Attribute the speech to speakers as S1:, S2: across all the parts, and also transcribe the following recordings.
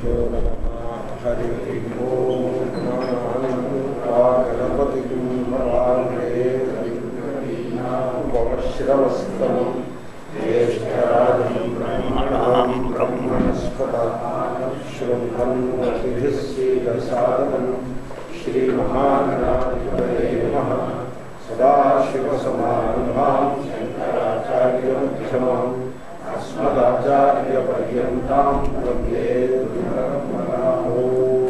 S1: श्रीगुरुभ्यो नमः हरिः ओम् गणपतिं वराहे उपमश्रवस्तमं ज्येष्ठराजं ब्रह्मणां ब्रह्मणस्पत शृण्वन्नतिभिः श्रीरसादनं श्रीमहागणाधिपतये नमः सदाशिवसमारम्भां शङ्कराचार्यमध्यमाम् अस्मदाचार्यपर्यन्तां वन्दे गुरुपरम्पराम् ॐ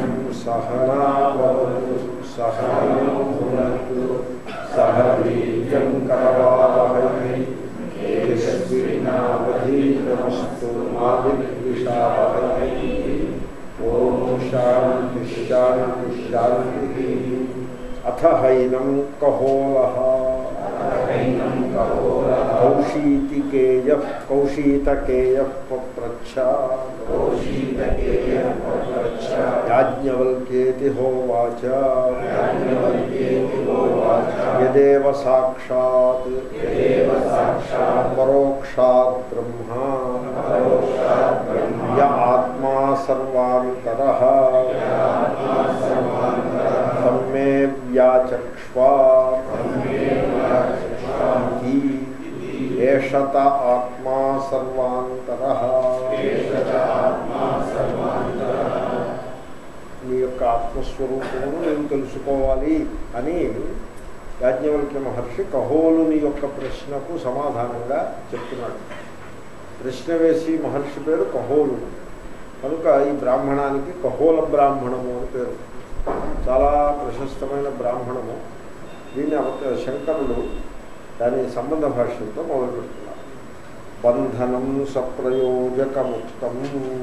S1: सहनावतु सहनो भुनक्तु सह वीर्यं करवावहै तेजस्विनावधीतमस्तु मा विद्विषावहै ॐ शान्तिः शान्तिः शान्तिः अथ हैनं कहोलः कौशीतिकेय कौशीतकेय पप्रच्छ याज्ञवल्क्येति होवाच यदेव साक्षात् परोक्षात् ब्रह्मा य आत्मा सर्वान्तरः तन्मे व्याचक्ष्वा इति ఏషత ఆత్మా సర్వాంతర నీ యొక్క ఆత్మస్వరూపమును నేను తెలుసుకోవాలి అని యాజ్ఞవల్క్య మహర్షి కహోలుని యొక్క ప్రశ్నకు సమాధానంగా చెప్తున్నాడు ప్రశ్న వేసి మహర్షి పేరు కహోలు కనుక ఈ బ్రాహ్మణానికి కహోల బ్రాహ్మణము అని పేరు చాలా ప్రశస్తమైన బ్రాహ్మణము దీన్ని అవత శంకరుడు దాని సంబంధ భాష్యంతో మొదలు పెడుతున్నారు బంధనం సప్రయోజకముక్తం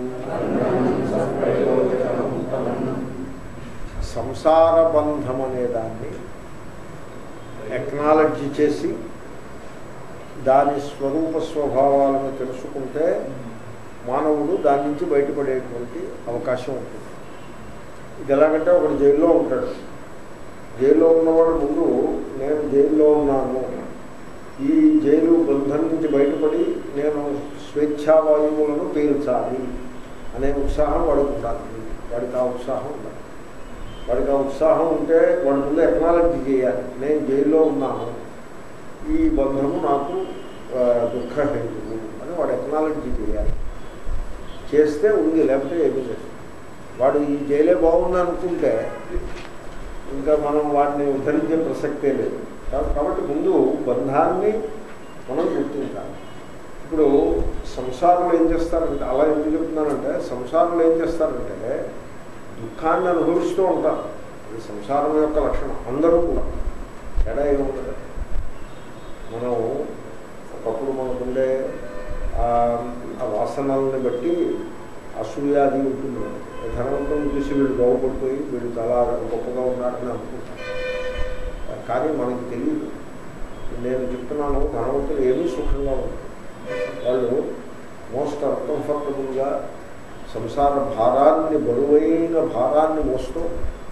S1: సంసార బంధం అనే దాన్ని ఎక్నాలజీ చేసి దాని స్వరూప స్వభావాలను తెలుసుకుంటే మానవుడు దాని నుంచి బయటపడేటువంటి అవకాశం ఉంటుంది ఇది ఎలాగంటే ఒకడు జైల్లో ఉంటాడు జైల్లో ఉన్నవాడు ముందు నేను జైల్లో ఉన్నాను ఈ జైలు బంధం నుంచి బయటపడి నేను స్వేచ్ఛావాయువులను పీల్చాలి అనే ఉత్సాహం వాడికి ఉండాలి వాడికి ఆ ఉత్సాహం ఉండాలి వాడికి ఆ ఉత్సాహం ఉంటే వాడి ముందు ఎక్నాలజీ చేయాలి నేను జైల్లో ఉన్నాను ఈ బంధము నాకు దుఃఖహేతువు అని వాడు ఎక్నాలజీ చేయాలి చేస్తే ఉంది లేకపోతే ఏమీ లేదు వాడు ఈ జైలే బాగుంది అనుకుంటే ఇంకా మనం వాటిని ఉద్ధరించే ప్రసక్తే లేదు కాబట్టి ముందు బంధాన్ని మనం గుర్తించాలి ఇప్పుడు సంసారంలో ఏం చేస్తారంటే అలా ఎందుకు చెప్తున్నానంటే సంసారంలో ఏం చేస్తారంటే దుఃఖాన్ని అనుభవిస్తూ ఉంటారు ఇది సంసారం యొక్క లక్షణం అందరూ కూడా తేడా ఏముంటుంది మనం ఒకప్పుడు మనకుండే ఆ వాసనల్ని బట్టి అసూయాది ఉంటుంది ధనవంతం చూసి వీడు బాగుపడిపోయి వీడు చాలా గొప్పగా ఉన్నాడని అనుకుంటాం కానీ మనకి తెలియదు నేను చెప్తున్నాను ధనవంతులు ఏమీ సుఖంగా ఉంటారు వాళ్ళు మోస్ట్ అన్కంఫర్టబుల్గా సంసార భారాన్ని బరువైన భారాన్ని మోస్తూ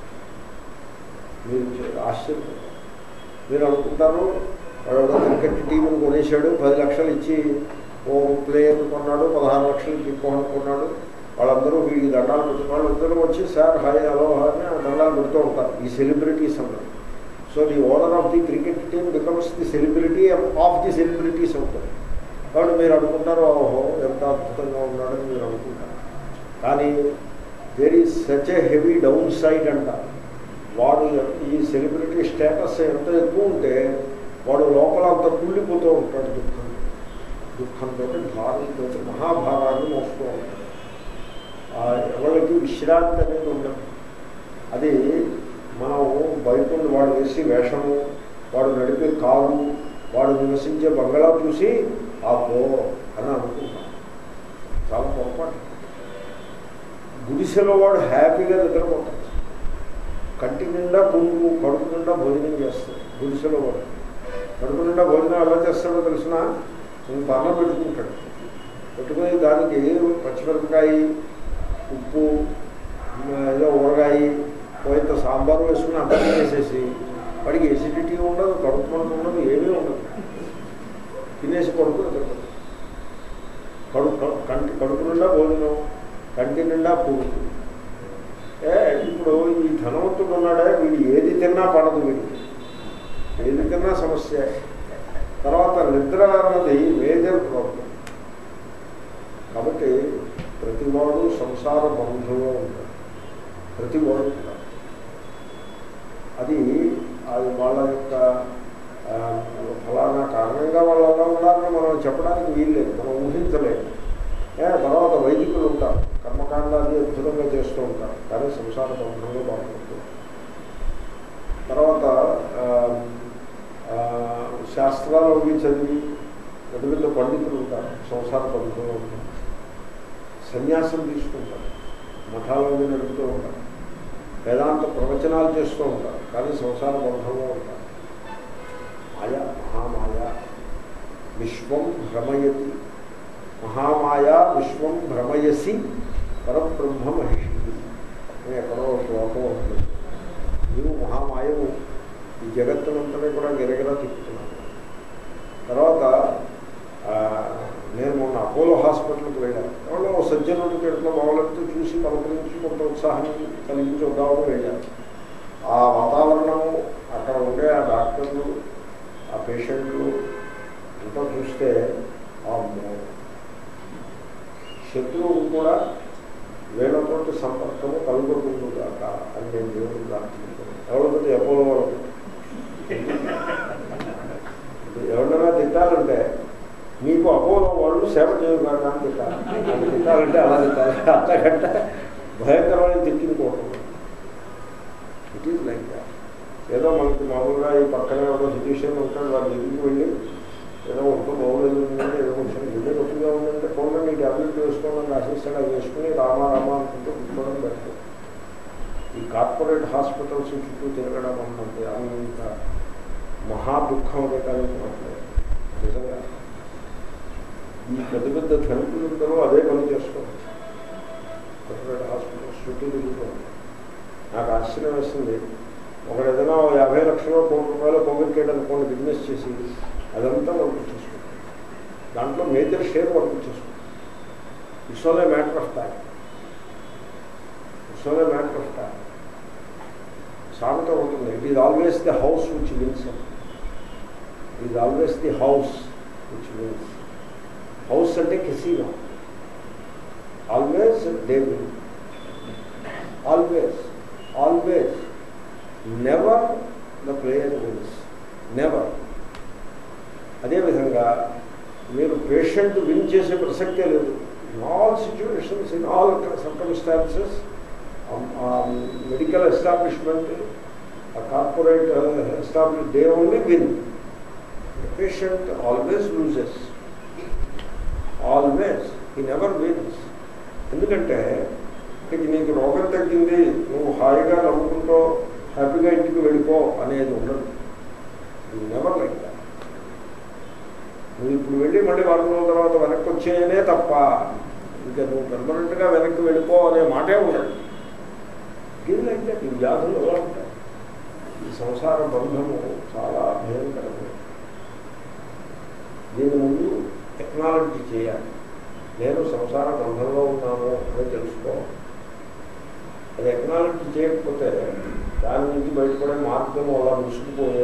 S1: మీరు ఆశ్చర్యం మీరు అనుకుంటారు వాడు క్రికెట్ టీంని కొనేశాడు పది లక్షలు ఇచ్చి ఓ ప్లేయర్ని కొన్నాడు పదహారు లక్షలు ఇంకోహన్ కొన్నాడు వాళ్ళందరూ వీడికి దండాలు పెట్టి వాళ్ళందరూ వచ్చి సార్ హాయ్ హలో అని దండాలు పెడుతూ ఉంటారు ఈ సెలబ్రిటీస్ అన్నారు so the owner of the cricket team becomes the celebrity of the celebrities అవుతారు కాబట్టి మీరు అనుకుంటారు ఓహో ఎంత అద్భుతంగా ఉన్నాడని మీరు అనుకుంటారు కానీ there is such a heavy down side అంట వాడు ఈ సెలబ్రిటీ స్టేటస్ ఎంత ఎక్కువ ఉంటే వాడు లోపల అంత కుళ్ళిపోతూ ఉంటాడు దుఃఖం దుఃఖంతో భారంతో మహాభారాన్ని మోస్తూ ఉంటాడు ఎవరికి విశ్రాంతి అనేది ఉండదు అది మనం బయట వాడు వేసి వేషము వాడు నడిపే కారు వాడు నివసించే బంగళా చూసి ఆ పో అని అనుకుంటాం చాలా పొరపాటు గుడిసెలో వాడు హ్యాపీగా నిద్రపోతాడు కంటి నిండా పురుగు కడుపు నిండా భోజనం చేస్తాడు గుడిసెలో వాడు కడుపు నిండా భోజనం ఎలా చేస్తాడో తెలిసిన ఇంత అన్నం పెట్టుకుంటాడు పెట్టుకుని దానికి పచ్చిమిరపకాయ ఉప్పు ఏదో ఊరగాయ పోయితే సాంబారు వేసుకుని అన్నం వేసేసి వాడికి ఎసిడిటీ ఉండదు కడుపు మంట ఉండదు ఏమీ ఉండదు తినేసి పడుకుని కడుపు కంటి కడుపు నిండా భోజనం కంటి నిండా ఉంటుంది ఏ ఇప్పుడు ఈ ధనవంతుడు ఉన్నాడే వీడు ఏది తిన్నా పడదు వీడికి ఏది తిన్నా సమస్య తర్వాత నిద్ర అన్నది మేజర్ ప్రాబ్లం కాబట్టి ప్రతివాడు సంసార బంధువులో ఉంటాడు ప్రతివాడు కూడా అది అది వాళ్ళ యొక్క ఆ, ఫలానా కారణంగా వాళ్ళు అలా ఉండాలని మనం చెప్పడానికి వీల్లేదు మనం ఊహించలేము ఏ, తర్వాత వైదికులు ఉంటారు కర్మకాండాన్ని అద్భుతంగా చేస్తూ ఉంటారు కానీ సంసార బంధంలో బాగుంటుంది తర్వాత ఆ, ఆ, శాస్త్రాలు అవి చదివి పెద్ద పెద్ద పండితులు ఉంటారు సంసార బంధంలో ఉంటారు సన్యాసం తీసుకుంటారు మఠాలను నడుపుతూ ఉంటారు వేదాంత ప్రవచనాలు చేస్తూ ఉంటారు కానీ సంసార బంధంలో ఉంటారు మాయ మహామాయ విశ్వం భ్రమయతి మహామాయ విశ్వం భ్రమయసి పరబ్రహ్మ మహిషి అని ఎక్కడో ఒక శ్లోకం ఉంటుంది నీవు మహామాయవు ఈ జగత్తునంతనే కూడా గిరగిరా తిప్పుతున్నాను తర్వాత ఆ, నేను మొన్న అపోలో హాస్పిటల్కి వెళ్ళాను ఎవరో ఓ సజ్జనుడికి ఎట్లా బాగోలేకపోతే చూసి పలకరించి కొంత ఉత్సాహాన్ని కలిగించి వద్దామని వెళ్ళాను ఆ వాతావరణము అక్కడ ఉండే ఆ డాక్టర్లు ఆ పేషెంట్లు అంతా చూస్తే ఆ శత్రువు కూడా వీళ్ళతోటి సంపర్కము కలుగుతుంది కాక అని నేను దేవుడు ప్రార్థించాను ఎవరితో అపోలో వాళ్ళతో ఎవరినైనా తిట్టాలంటే మీకు అపోలో వాళ్ళు సేవ చేయగాక అని తిట్టాలి అని తిట్టాలంటే అలా తిట్టాలి అంతకంటే భయంకరమైన తిట్టించుకోవటం ఇట్ ఈజ్ లైక్ దాట్ ఏదో మనకి మామూలుగా ఈ పక్కనే ఒక సిచ్యువేషన్ ఉంటాడు వాళ్ళ దగ్గరికి వెళ్ళి ఏదో ఒంట్లో బాగోలేదు ఉందంటే ఏదో కొంచెం గుండె నొప్పిగా ఉందంటే కొండ నీ ట్యాబ్లెట్ వేసుకోవాలని ఆశిస్తాడు అది వేసుకుని రామా రామా అనుకుంటూ కూర్చోవడం బెటర్ ఈ కార్పొరేట్ హాస్పిటల్స్ చుట్టూ తిరగడం అన్నది అంత మహా దుఃఖం కలిగినట్లేదు నిజంగా ఈ పెద్ద పెద్ద ధనికులందరూ అదే పని చేసుకోవచ్చు కార్పొరేట్ హాస్పిటల్స్ చుట్టూ తిరుగుతూ ఉంటారు. నాకు ఆశ్చర్యం వేస్తుంది ఒకడు ఏదైనా ఓ యాభై లక్షలు కోటి రూపాయలు పోగొట్టేయడం అనుకోండి బిజినెస్ చేసి అదంతా వర్క్ చేసుకుంటాం దాంట్లో మేజర్ షేర్ వర్క్ చేసుకుంటాం it's only matter of time it's only matter of time సామెత ఉంటుంది it is always the house which wins it is always the house which wins house అంటే casino always they win always always never the player wins never అదేవిధంగా మీరు patient win చేసే ప్రసక్తే లేదు in all situations in all circumstances medical establishment corporate establish they only win patient always loses always ఈ never wins ఎందుకంటే ఇక నీకు రోగం తగ్గింది నువ్వు హాయిగా నవ్వుకుంటూ హ్యాపీగా ఇంటికి వెళ్ళిపో అనేది ఉండదు నెవర్ లైక్ దాట్ నువ్వు ఇప్పుడు వెళ్ళి మళ్ళీ వారం రోజుల తర్వాత వెనక్కి వచ్చేయనే తప్ప ఇంకా నువ్వు పెర్మనెంట్గా వెనక్కి వెళ్ళిపో అనే మాటే ఉండదు ఇది లైక్ దట్ ఈ వ్యాధులు ఎలా ఉంటాయి ఈ సంసార బంధము చాలా భయంకరమైనది దీని ముందు టెక్నాలజీ చేయాలి నేను సంసార బంధంలో ఉన్నాను అని తెలుసుకోవాలి అది టెక్నాలజీ చేయకపోతే దాని నుంచి బయటపడే మార్గం అలా ముసుకుపోయే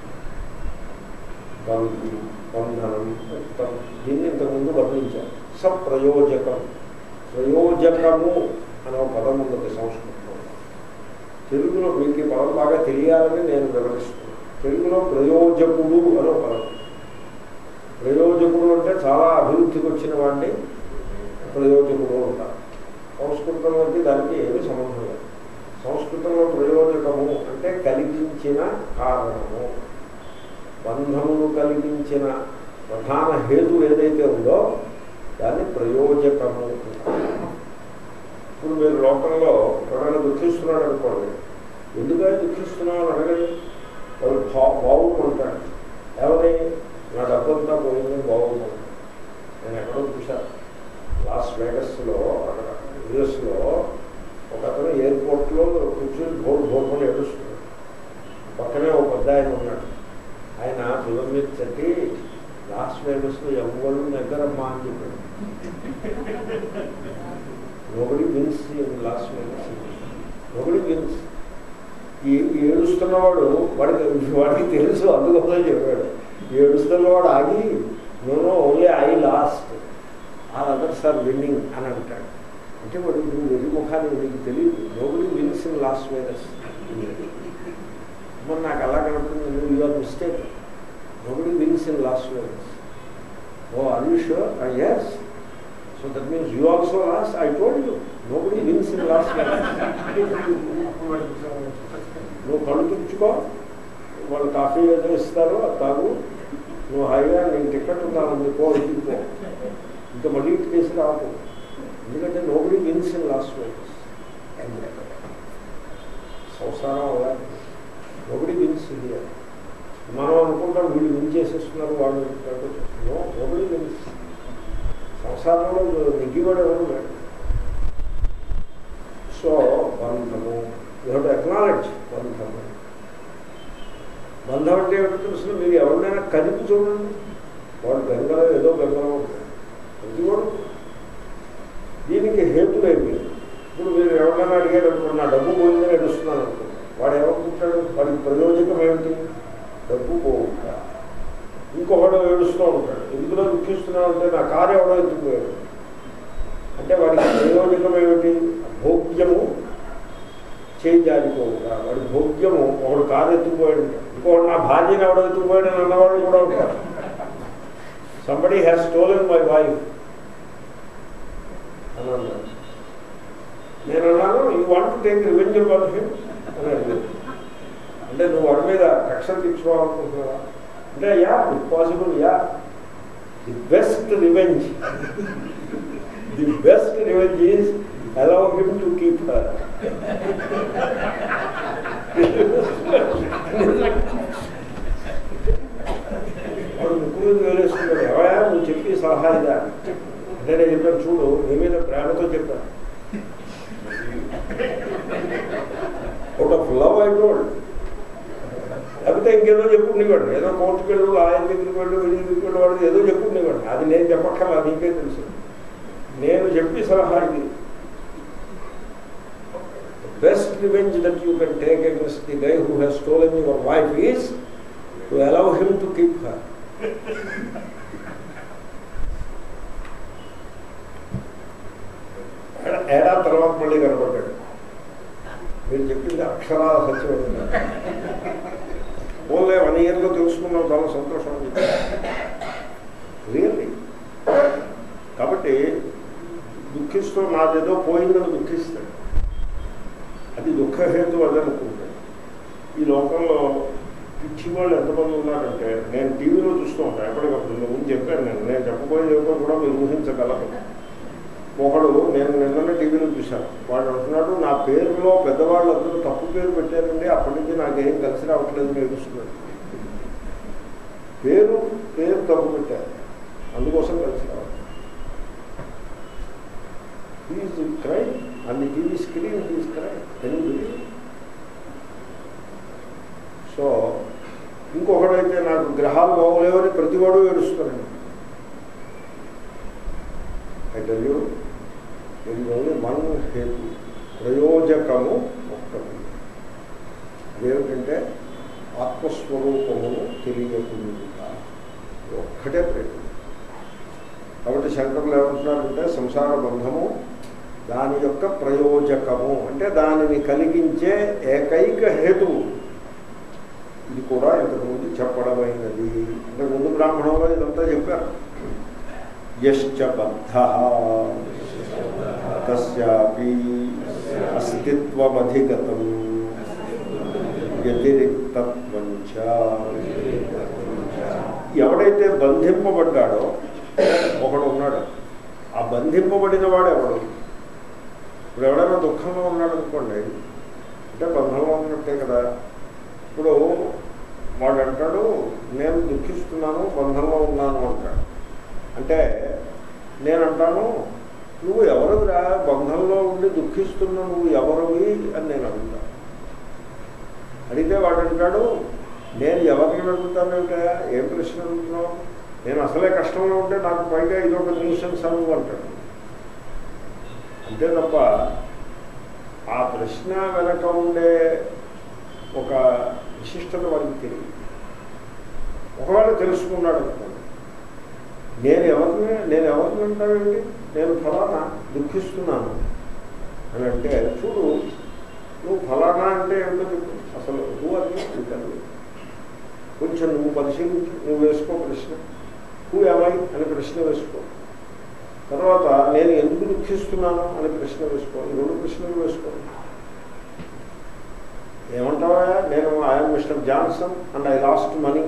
S1: బంధు బంధనం ఉత్తం దీన్ని ఇంతకుముందు వర్ణించారు సప్రయోజకం ప్రయోజకము అనే ఒక పదం ఉన్నది సంస్కృతంలో తెలుగులో మీకు ఈ పదం బాగా తెలియాలని నేను వివరిస్తున్నాను తెలుగులో ప్రయోజకుడు అనే ఒక పదం ప్రయోజకుడు అంటే చాలా అభివృద్ధికి వచ్చిన వాడిని ప్రయోజకుడు అంటారు సంస్కృతంలోకి దానికి ఏమీ సంబంధం లేదు సంస్కృతంలో ప్రయోజకము అంటే కలిగించిన కారణము బంధమును కలిగించిన ప్రధాన హేతు ఏదైతే ఉందో దాన్ని ప్రయోజకము అంటారు ఇప్పుడు మీరు లోకంలో ఎవరైనా దుఃఖిస్తున్నాడు అనుకోండి ఎందుకని దుఃఖిస్తున్నావు అని అడగండి వాళ్ళు బా బాగుంటాడు ఎవరి నా డబ్బంతా పోయింది బాగుంటుంది నేను ఎక్కడో చూశాను లాస్ వేగస్లో అక్కడ యుఎస్లో ఒక అతను ఎయిర్పోర్ట్లో కూర్చొని భోర్ భోర్మని ఏడుస్తున్నాడు పక్కనే ఒక పెద్ద ఆయన ఉన్నాడు ఆయన భుజం మీద చెట్టి లాస్ వేగస్లో ఎవరు దగ్గరమ్మా అని చెప్పాడు nobody wins lost nobody wins ఈ ఈ ఏడుస్తున్నవాడు వాడికి వాడికి తెలుసు అందుకోసం చెప్పాడు ఈ ఏడుస్తున్నవాడు ఆగి నేను ఓన్లీ ఐ లాస్ట్ ఆ అదర్స్ ఆర్ విన్నింగ్ అని అంటాడు అంటే వాడు నువ్వు వెర్రి ముఖాన్ని నీకు తెలియదు nobody wins in lost virus మరి నాకు అలా కనపడింది నువ్వు you're mistake nobody wins in lost virus oh are you sure yes so that means you also lost I told you nobody wins in lost virus నువ్వు కళ్ళు తుడుచుకో వాళ్ళు coffee ఏదో ఇస్తారు అది తాగు నువ్వు హాయిగా నేను టికెట్ ఉన్నాను పో ఇంటికి పో ఇంకా మళ్ళీ ఇటు చేసి రాకు ఎందుకంటే nobody wins in lost virus సంసారం అలా నోబడి విన్స్ ఇది మనం అనుకుంటాం వీళ్ళు విన్ చేసేస్తున్నారు వాళ్ళు నో నోబడి విన్స్ సంసారంలో నెగ్గివాడు ఎవరు లేడు సో బంధము యూ హెవ్ టు అక్నాలెడ్జ్ బంధము బంధం అంటే ఏమిటో తెలుసు మీరు ఎవరినైనా కదిపి చూడండి వాడు బెంగళ ఏదో బెంగళ ఉంటుంది ప్రతి వాడు దీనికి హేతులేమి ఇప్పుడు మీరు ఎవరైనా అడిగారు అనుకోండి నా డబ్బు పోయిందని ఏడుస్తున్నాను అనుకోండి వాడు ఏమనుకుంటాడు వాడికి ప్రయోజకం ఏమిటి డబ్బు పోవుట ఇంకొకడు ఏడుస్తూ ఉంటాడు ఎందుకులో దుఃఖిస్తున్నావు అంటే నా కారు ఎవడో ఎత్తుకుపోయాడు అంటే వాడికి ప్రయోజకం ఏమిటి భోగ్యము చేయి జారిపోవుట వాడి భోగ్యము ఒకడు కారు ఎత్తుకుపోయాడు ఇంకొకడు నా భార్యను ఎవడో ఎత్తుకుపోయాడు అని అన్నవాడు కూడా ఉంటాడు somebody has stolen my wife అని అన్నాడు నేను అన్నాను you want to take revenge of him అని అడిగాను అంటే నువ్వు వాడి మీద కక్ష తీర్చుకోవాలనుకుంటున్నావా అంటే yeah it possible yeah the best revenge the best revenge is allow him to keep her వాడు ముక్కు మీద వేలేసుకున్నాడు ఎవయా నువ్వు చెప్పి సలహా ఇదా అంటే నేను చెప్పాను చూడు నీ మీద ప్రేమతో చెప్పాను out of love I told లేకపోతే ఇంకేదో చెప్పుకునేవాడు ఏదో కోర్టుకు వెళ్ళు ఆయన దగ్గరికి వెళ్ళు వీడి దగ్గరికి వెళ్ళు వాడు ఏదో చెప్పుకునేవాడు అది నేను చెప్పక్కర్లా నీకే తెలుసు నేను చెప్పి సలహా ఇది best revenge that you can take against the guy who has stolen your wife is to allow him to keep her ఏడా తర్వాత మళ్ళీ కనపడ్డాడు మీరు చెప్పింది అక్షరాల సత్యం ఓన్లే వన్ ఇయర్లో తెలుసుకున్నాం చాలా సంతోషం రియల్లీ కాబట్టి దుఃఖిస్తూ నాదేదో పోయిందని దుఃఖిస్తాడు అది దుఃఖహేతు అదనుకుంటాడు ఈ లోకంలో పిచ్చి వాళ్ళు ఎంతమంది ఉన్నారంటే నేను టీవీలో చూస్తూ ఉంటాను ఎప్పటికప్పుడు నేను ముందు చెప్పాను నేను నేను చెప్పబోయేది ఏమిటో కూడా మీరు ఊహించగలరు ఒకడు నేను నిన్ననే టీవీలో చూశాను వాడు అంటున్నాడు నా పేరులో పెద్దవాళ్ళు అందరూ తప్పు పేరు పెట్టారండి అప్పటి నుంచి నాకేం కలిసి రావట్లేదు నేర్చుకున్నాడు పేరు పేరు తప్పు పెట్టారు అందుకోసం కలిసి రావాలి he is cry on the TV screen he is cry can so ఇంకొకడైతే నాకు గ్రహాలు బాగోలేవని ప్రతివాడు ఏడుస్తున్నాను ఐ టెల్ యూ ఇది ఓన్లీ వన్ హేతు ప్రయోజకము ఒక్కటి అదేమిటంటే ఆత్మస్వరూపమును తెలియకుండా ఒక్కటే ప్రయత్నం కాబట్టి శంకరులు ఏమంటున్నారంటే సంసార బంధము దాని యొక్క ప్రయోజకము అంటే దానిని కలిగించే ఏకైక హేతువు ఇది కూడా ఇంతకుముందు చెప్పడమైనది ఇంతకుముందు బ్రాహ్మణంలో ఇదంతా చెప్పారు యశ్చ బద్ధ తస్యాపి అస్తిత్వమధిగతం వ్యతిరిక్తత్వం ఎవడైతే బంధింపబడ్డాడో ఒకడు ఉన్నాడు ఆ బంధింపబడిన వాడు ఎవడు ఇప్పుడు ఎవడైనా దుఃఖంలో ఉన్నాడు అనుకోండి అంటే బంధంలో ఉన్నట్టే కదా ఇప్పుడు వాడు అంటాడు నేను దుఃఖిస్తున్నాను బంధంలో ఉన్నాను అంటాడు అంటే నేనంటాను నువ్వు ఎవరురా బంధంలో ఉండి దుఃఖిస్తున్నా నువ్వు ఎవరివి అని నేను అడుగుతాను అడిగితే వాడు అంటాడు నేను ఎవరిని అడుగుతాను ఏమిటా ఏం ప్రశ్న అడుగుతున్నావు నేను అసలే కష్టంలో ఉంటే నాకు పైగా ఇదొక న్యూసెన్స్ అను అంటాడు అంతే తప్ప ఆ ప్రశ్న వెనక ఉండే ఒక విశిష్టత వాడికి తెలియదు ఒకవేళ తెలుసుకున్నాడు అనుకోండి నేను ఎవరిని నేను ఎవరిని అంటానండి నేను ఫలానా దుఃఖిస్తున్నాను అని అంటే చూడు నువ్వు ఫలానా అంటే ఏమిటో చెప్పు అసలు నువ్వు అది అంటాను కొంచెం నువ్వు పరిశీలించి నువ్వు వేసుకో ప్రశ్న హూ ఎవై అని ప్రశ్న వేసుకో తర్వాత నేను ఎందుకు దుఃఖిస్తున్నాను అని ప్రశ్న వేసుకో ఈ రెండు ప్రశ్నలు వేసుకో ఏమంటావా నేను I'm Mister Johnson and I lost money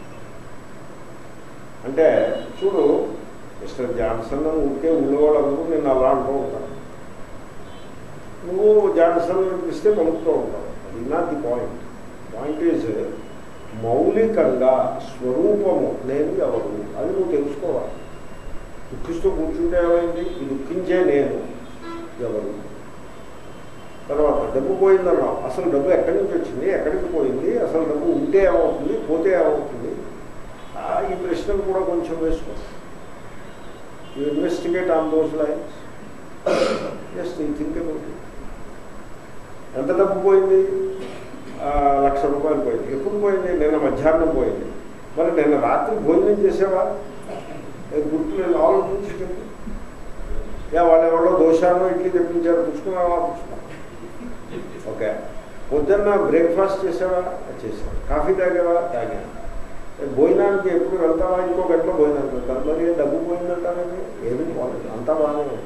S1: అంటే చూడు మిస్టర్ జాన్సన్ అని ఉంటే ఉండేవాళ్ళందరూ నేను అలా అంటూ ఉంటాను నువ్వు జాన్సన్ ఇస్తే పలుకుతూ ఉంటావు అది not the point point is మౌలికంగా స్వరూపము నేను ఎవరు అది నువ్వు తెలుసుకోవాలి దుఃఖిస్తూ కూర్చుంటే ఏమైంది ఈ దుఃఖించే నేను ఎవరు తర్వాత డబ్బు పోయిందన్నావు అసలు డబ్బు ఎక్కడి నుంచి వచ్చింది ఎక్కడికి పోయింది అసలు డబ్బు ఉంటే ఏమవుతుంది పోతే ఏమవుతుంది ఆ, ఈ ప్రశ్నలు కూడా కొంచెం వేసుకో you investigate on those lines just ఈ థింక్ అబౌట్ ఇట్. ఎంత డబ్బు పోయింది ఆ, లక్ష రూపాయలు పోయింది ఎప్పుడు పోయింది నిన్న మధ్యాహ్నం పోయింది మరి నిన్న రాత్రి భోజనం చేసావా ఏ గుర్తు లేదు ఆలోచించి చెప్పు యా వాళ్ళు ఎవరో దోషాలను ఇడ్లీ తెప్పించారు పుచ్చుకున్నావా పుచ్చుకున్నా ఓకే పొద్దున్న బ్రేక్ఫాస్ట్ చేసావా చేసావా కాఫీ తాగావా తాగాను ఏ భోజనానికి ఎప్పుడు వెళ్తావా ఇంకో గంటలో భోజనానికి వెళ్తాను మరి ఏ డబ్బు పోయిందంటారండి ఏమీ పోలేదు అంతా బాగానే ఉంది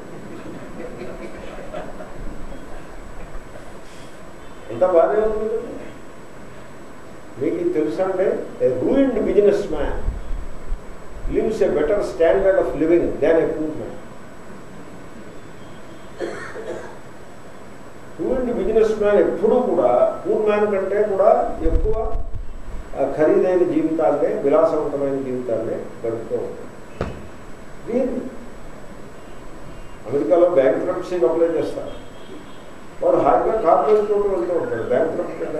S1: అంతా బాగానే ఉంది కదా. మీకు ఇది తెలుసా అంటే a ruined business man lives a better standard of living than a poor man ruined business man ఎప్పుడూ కూడా పూర్ మ్యాన్ కంటే కూడా ఎక్కువ ఆ, ఖరీదైన జీవితాన్నే విలాసవంతమైన జీవితాన్నే గడుపుతూ ఉంటాడు దీన్ని అమెరికాలో బ్యాంక్ క్రప్సీకి అప్లై చేస్తారు వాడు హాయిగా కార్పొరేట్ చోటు వెళ్తూ ఉంటాడు బ్యాంక్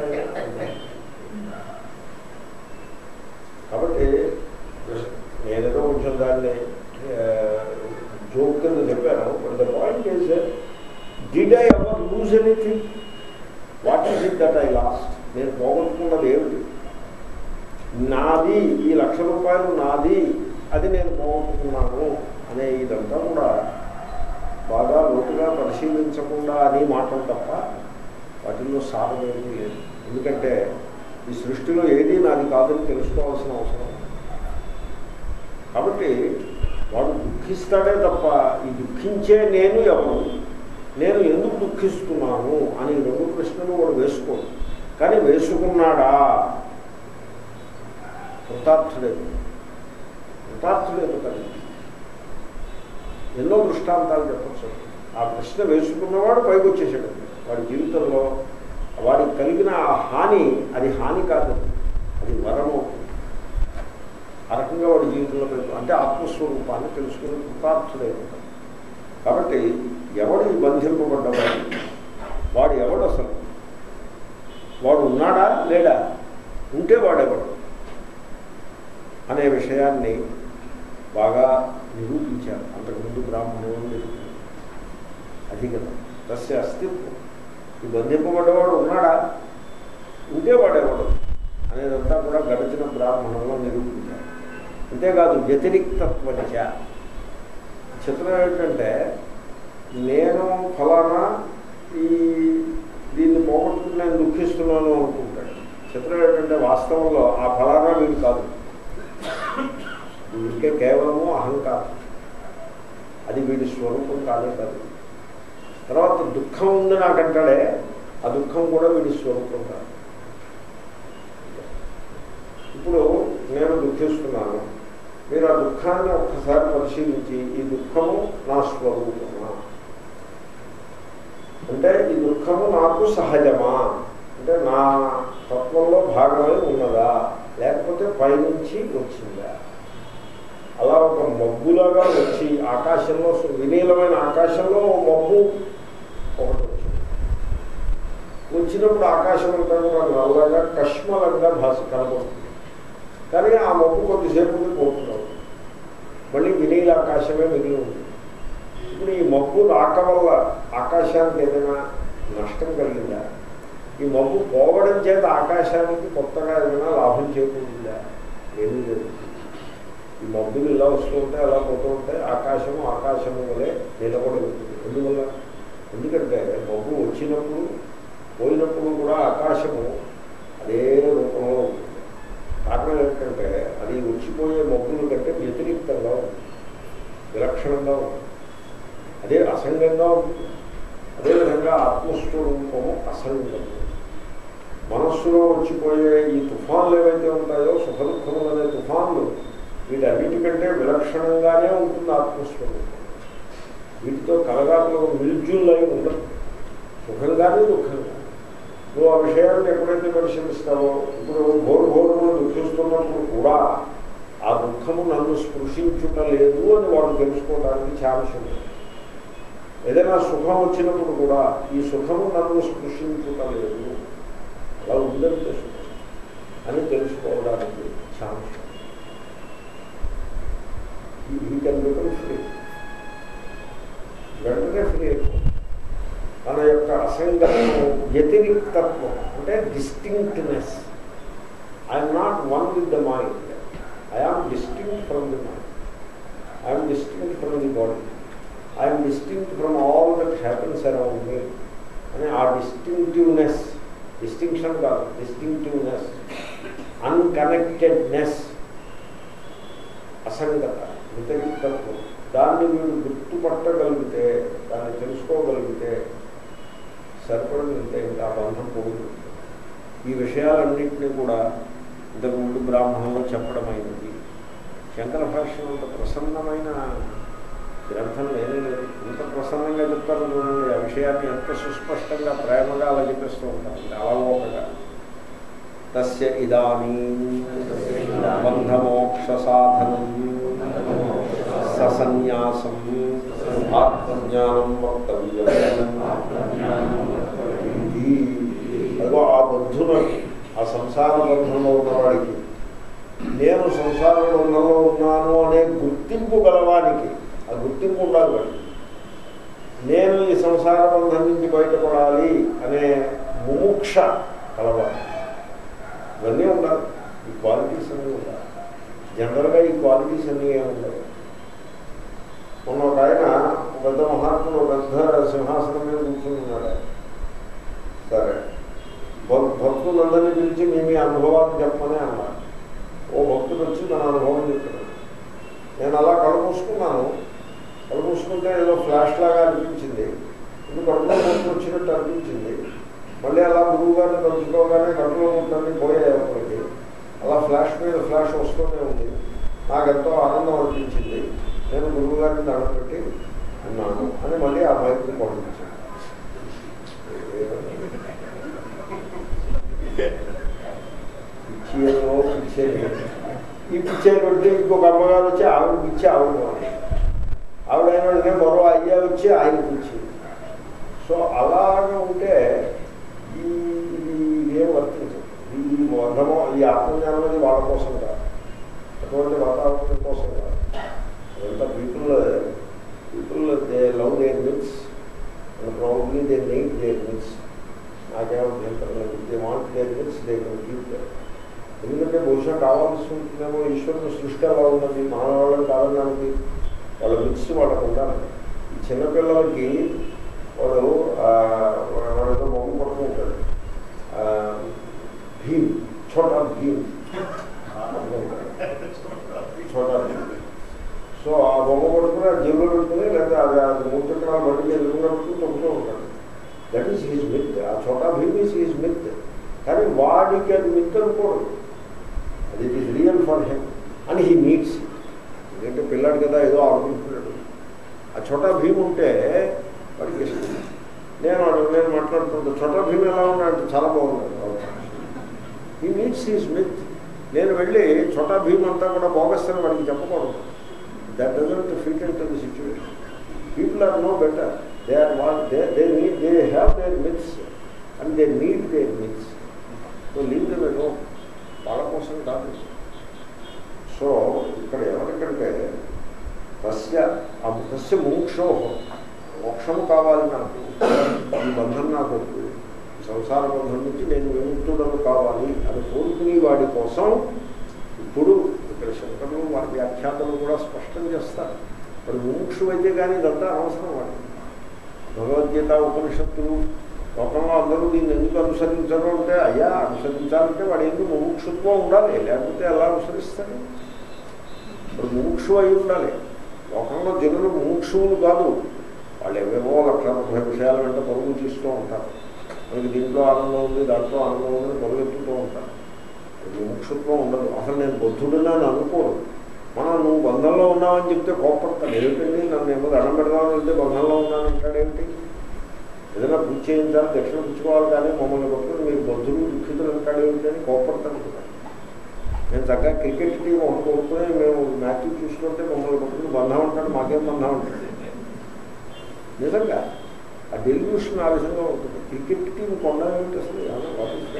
S1: కాబట్టి నేనేదో కొంచెం దాన్ని జోక్ కింద చెప్పాను but the point is did I ever lose anything what is it that I lost నేను పోగొట్టుకున్నది ఏమిటి నాది ఈ లక్ష రూపాయలు నాది అది నేను పోగొట్టుకున్నాను అనే ఇదంతా కూడా బాగా లోతుగా పరిశీలించకుండా అని మాటలు తప్ప వాటిల్లో సారమేమీ లేదు ఎందుకంటే ఈ సృష్టిలో ఏది నాది కాదని తెలుసుకోవాల్సిన అవసరం ఉంది. కాబట్టి వాడు దుఃఖిస్తాడే తప్ప ఈ దుఃఖించే నేను ఎవరు నేను ఎందుకు దుఃఖిస్తున్నాను అని ఈ రెండు ప్రశ్నలు వాడు వేసుకోడు కానీ వేసుకున్నాడా కృతార్థులేదు కృతార్థులేదు కానీ ఎన్నో దృష్టాంతాలు చెప్పచ్చు ఆ ప్రశ్న వేసుకున్నవాడు పైకి వచ్చేసాడు వాడి జీవితంలో వాడికి కలిగిన ఆ హాని అది హాని కాదు అది వరము ఆ రకంగా వాడి జీవితంలో పెడుతుంది అంటే ఆత్మస్వరూపాన్ని తెలుసుకుని కృతార్థులేదు కాబట్టి ఎవడు ఈ బంధింపబడ్డవాడు వాడు ఎవడు అసలు వాడు ఉన్నాడా లేడా ఉంటే వాడెవడు అనే విషయాన్ని బాగా నిరూపించారు అంతకుముందు బ్రాహ్మణులు నిరూపించారు అది కదా తస్య అస్తిత్వం ఈ బంధింపబడ్డవాడు ఉన్నాడా ఉంటే వాడెవడు అనేదంతా కూడా గడిచిన బ్రాహ్మణంలో నిరూపించారు అంతేకాదు వ్యతిరిక్తత్వచ చిత్రం ఏంటంటే నేను ఫలానా ఈ దీన్ని పోగొట్టుకుని నేను దుఃఖిస్తున్నాను అనుకుంటాడు చిత్రం ఏంటంటే వాస్తవంలో ఆ ఫలానా వీడు కాదు వీడికే కేవలము అహంకారం అది వీడి స్వరూపం కాదే కాదు తర్వాత దుఃఖం ఉంది నాకంటాడే ఆ దుఃఖం కూడా వీడి స్వరూపం కాదు ఇప్పుడు నేను దుఃఖిస్తున్నాను మీరు ఆ దుఃఖాన్ని ఒక్కసారి పరిశీలించి ఈ దుఃఖము నా స్వరూపమా అంటే ఈ దుఃఖము నాకు సహజమా అంటే నా తత్వంలో భాగమై ఉన్నదా లేకపోతే పైనుంచి వచ్చిందా అలా ఒక మబ్బులాగా వచ్చి ఆకాశంలో వినీలమైన ఆకాశంలో ఓ మబ్బు ఒకటి వచ్చింది వచ్చినప్పుడు ఆకాశం అంతా కూడా నల్లగా కష్మలంగా భాష కనబడుతుంది కానీ ఆ మబ్బు కొద్దిసేపు పోతున్నాడు మళ్ళీ వినీల ఆకాశమే మిగిలి ఉంది ఇప్పుడు ఈ మబ్బు రాక వల్ల ఆకాశానికి ఏదైనా నష్టం కలిగిందా ఈ మబ్బు పోవడం చేత ఆకాశానికి కొత్తగా ఏదైనా లాభం చేకూరిందా ఏమీ లేదు ఈ మబ్బులు ఇలా వస్తూ ఉంటాయి అలా పోతూ ఉంటాయి ఆకాశము ఆకాశము వలె నిలబడి ఉంటుంది ఎందువల్ల ఎందుకంటే మబ్బు వచ్చినప్పుడు పోయినప్పుడు కూడా ఆకాశము అదే రూపంలో ఉంటుంది కారణం ఏంటంటే అది వచ్చిపోయే మబ్బుల కంటే వ్యతిరేక్తంగా ఉంటుంది విలక్షణంగా ఉంటుంది అదే అసంగంగా ఉంటుంది అదేవిధంగా ఆత్మస్వరూపము అసంగము మనస్సులో వచ్చిపోయే ఈ తుఫాన్లు ఏవైతే ఉంటాయో సుఖ దుఃఖములు అనే తుఫాన్లు వీటన్నిటికంటే విలక్షణంగానే ఉంటుంది ఆత్మస్వరూపం వీటితో కలగాపులో మిల్జుల్లై ఉండదు సుఖంగానే దుఃఖంగా నువ్వు ఆ విషయాన్ని ఎప్పుడైతే పరిశీలిస్తావో ఇప్పుడు బోరు బోరును దుఃఖిస్తున్నప్పుడు కూడా ఆ దుఃఖము నన్ను స్పృశించుట లేదు అని వాడు తెలుసుకోవడానికి ఛాన్స్ ఉంది ఏదైనా సుఖం వచ్చినప్పుడు కూడా ఈ సుఖము నన్ను స్పృశించుట లేదు అలా ఉందంటే సుఖం అని తెలుసుకోవడానికి ఛాన్స్ ఈ కెన్ బికమ్ ఫ్రీ వెంటనే ఫ్రీ అయిపోతుంది తన యొక్క అసంగతము వ్యతిరిక్తత్వం అంటే distinctness I'm not one with the mind I am distinct from the mind I'm distinct from the body I'm distinct from all that happens around me అని ఆ డిస్టింక్టివ్నెస్ డిస్టింక్షన్ కాదు డిస్టింక్టివ్నెస్ అన్కనెక్టెడ్నెస్ అసంగత వ్యతిరిక్తత్వం దాన్ని మీరు గుర్తుపట్టగలిగితే దాన్ని తెలుసుకోగలిగితే సరిపడిందంటే ఇంకా ఆ బంధం పోతుంది ఈ విషయాలన్నింటినీ కూడా ఇంతకుముందు బ్రాహ్మణంలో చెప్పడమైనది శంకర భాష్యం అంత ప్రసన్నమైన గ్రంథం లేనే లేదు ఎంత ప్రసన్నంగా చెప్తారు చూడండి ఆ విషయాన్ని ఎంత సుస్పష్టంగా ప్రేమగా అలా చెప్పేస్తూ ఉంటారు అలవోకగా తస్య ఇదానీ బంధమోక్ష సాధనం ససన్యాసం ఆత్మజ్ఞానం వక్తవ్యం ఇది అదిగో ఆ బద్ధున ఆ సంసార బంధంలో ఉన్నవాడికి నేను సంసార బంధంలో ఉన్నాను అనే గుర్తింపు గలవానికి ఆ గుర్తింపు ఉండాలి వాడికి నేను ఈ సంసార బంధం నుంచి బయటపడాలి అనే ముముక్ష కలవాలి ఇవన్నీ ఉండాలి ఈ క్వాలిటీస్ అన్నీ ఉండాలి జనరల్గా ఈ క్వాలిటీస్ అన్నీ ఏముండవు మొన్న ఒక ఆయన ఒక పెద్ద మహాత్ముడు ఒక పెద్ద సింహాసనం మీద కూర్చున్నాడు ఆయన. సరే భక్- భక్తులందరినీ పిలిచి మీ మీ అనుభవాన్ని చెప్పమని అన్నారు ఓ భక్తుడు వచ్చి తన అనుభవం చెప్తున్నాడు నేను అలా కళ్ళు మూసుకున్నాను కళ్ళు మూసుకుంటే ఏదో ఫ్లాష్ లాగా అనిపించింది ఇది కడుపులో మూసుకు వచ్చినట్టు అనిపించింది మళ్ళీ అలా గురువు గారిని తలుచుకోగానే కడుపులో ఉంటుంది పోయేప్పటికి అలా ఫ్లాష్ మీద ఫ్లాష్ వస్తూనే ఉంది నాకు ఎంతో ఆనందం అనిపించింది నేను గురువు గారిని దండం పెట్టి ఉన్నాను అని మళ్ళీ ఆ మైక్ని పంపించాను పిచ్చేమో పిచ్చేది ఈ పిచ్చేది పెడితే ఇంకొక అమ్మగారు వచ్చి ఆవిడ పిచ్చి ఆవిడ పోవాలి. ఆవిడ అయిన వెంటనే మరో అయ్యా వచ్చి ఆయన పిచ్చి సో అలాగా ఉంటే ఈ ఇది ఏం వర్తించదు ఈ బంధమో ఈ ఆత్మజ్ఞానం అనేది వాళ్ళ కోసం కాదు అటువంటి వాతావరణం కోసం కాదు అదంతా people people they love their mix and probably they need their mix నాకేమభ్యంతరం లేదు they want their mix they can keep ఎందుకంటే బహుశా కావాల్సి ఉంటుందేమో ఈశ్వరుని సృష్టి అలా ఉన్నది మానవాళ్ళని కాదనడానికి వాళ్ళ మిక్స్ వాళ్ళకు ఉండాలి ఈ చిన్నపిల్లలకి వాడు ఆ, వాడితో బొమ్మ పడుతూ ఉంటాడు ఆ, భీమ్ ఛోటా భీమ్ ఛోటా భీమ్ సో ఆ బొమ్మ పడుకుని ఆ జేబులో పెట్టుకుని లేదా అది అది మూడు చక్రాలు బండికి ఎదురుగా పెట్టుకుని తొక్కుతూ ఉంటాడు దట్ ఈస్ హీజ్ మిత్ ఆ Chhota Bheem is his myth కానీ వాడికి అది మిత్ అనుకోడు అది it is real for him అని హీ నీడ్స్ ఎందుకంటే పిల్లాడు కదా ఏదో ఆడుకుంటున్నాడు ఆ ఛోటా భీమ్ ఉంటే వాడికి ఇష్టం నేను వాడు- నేను మాట్లాడుతుంటే ఛోటా భీమ్ ఎలా ఉన్నాడు చాలా బాగున్నాడు ఈ నీడ్స్ హీ స్మిత్ నేను వెళ్ళి ఛోటా భీమ్ అంతా కూడా బోగస్తని వాడికి చెప్పకూడదు that doesn't fit into the situation people are no better they are what they they need they have their myths and they need their myths so leave them no వాళ్ళ కోసం కాదు సో ఇక్కడ ఎవరికంటే తస్య ఆ తస్య ముముక్షో మోక్షము కావాలి నాకు ఈ బంధం నాకు వద్దు ఈ సంసార బంధం నుంచి నేను విముక్తుడను కావాలి అని కోరుకునే వాడి కోసం ఇప్పుడు ఇక్కడ శంకరులు వారి వ్యాఖ్యాతలు కూడా స్పష్టం చేస్తారు మరి ముముక్షు అయితే కానీ ఇదంతా అవసరం వాడు భగవద్గీత ఉపనిషత్తులు లోకంలో అందరూ దీన్ని ఎందుకు అనుసరించరు అంటే అయ్యా అనుసరించాలంటే వాడు ఎందుకు ముముక్షుత్వం ఉండాలి లేకపోతే ఎలా అనుసరిస్తాడు ఇప్పుడు ముముక్షు అయి ఉండాలి లోకంలో జనులు ముముక్షువులు కాదు వాళ్ళు ఏవేవో లక్ష ముప్పై విషయాల వెంట పరుగు తీస్తూ ఉంటారు మనకి దీంట్లో ఆనందం ఉంది దాంట్లో ఆనందం ఉందని పరుగెత్తుతూ ఉంటారు ముముక్షుత్వం ఉండదు అసలు నేను బుద్ధుడిని అని అనుకోను మనం నువ్వు బంధంలో ఉన్నావని చెప్తే కోపడతాడు ఏమిటండి నన్ను ఏమో దండం పెడదామని వెళ్తే బంధంలో ఉన్నాను అంటాడేమిటి ఏదైనా పూజ చేయించాలి దక్షిణ పుచ్చుకోవాలి కానీ మమ్మల్ని పట్టుకుని మీరు బుద్ధులు దుఃఖితులు అంటాడు ఏమిటని కోపడతాను కూడా నేను చక్కగా క్రికెట్ టీం ఒకటి కొనుక్కుని మేము మ్యాచ్ చూసుకుంటే మమ్మల్ని పట్టుకుని బంధం ఉంటాడు మాకేం బంధం ఉంటుంది నిజంగా ఆ డెలివ్యూషన్ ఆ విధంగా ఉంటుంది క్రికెట్ టీం కొనడం ఏమిటి అసలు what is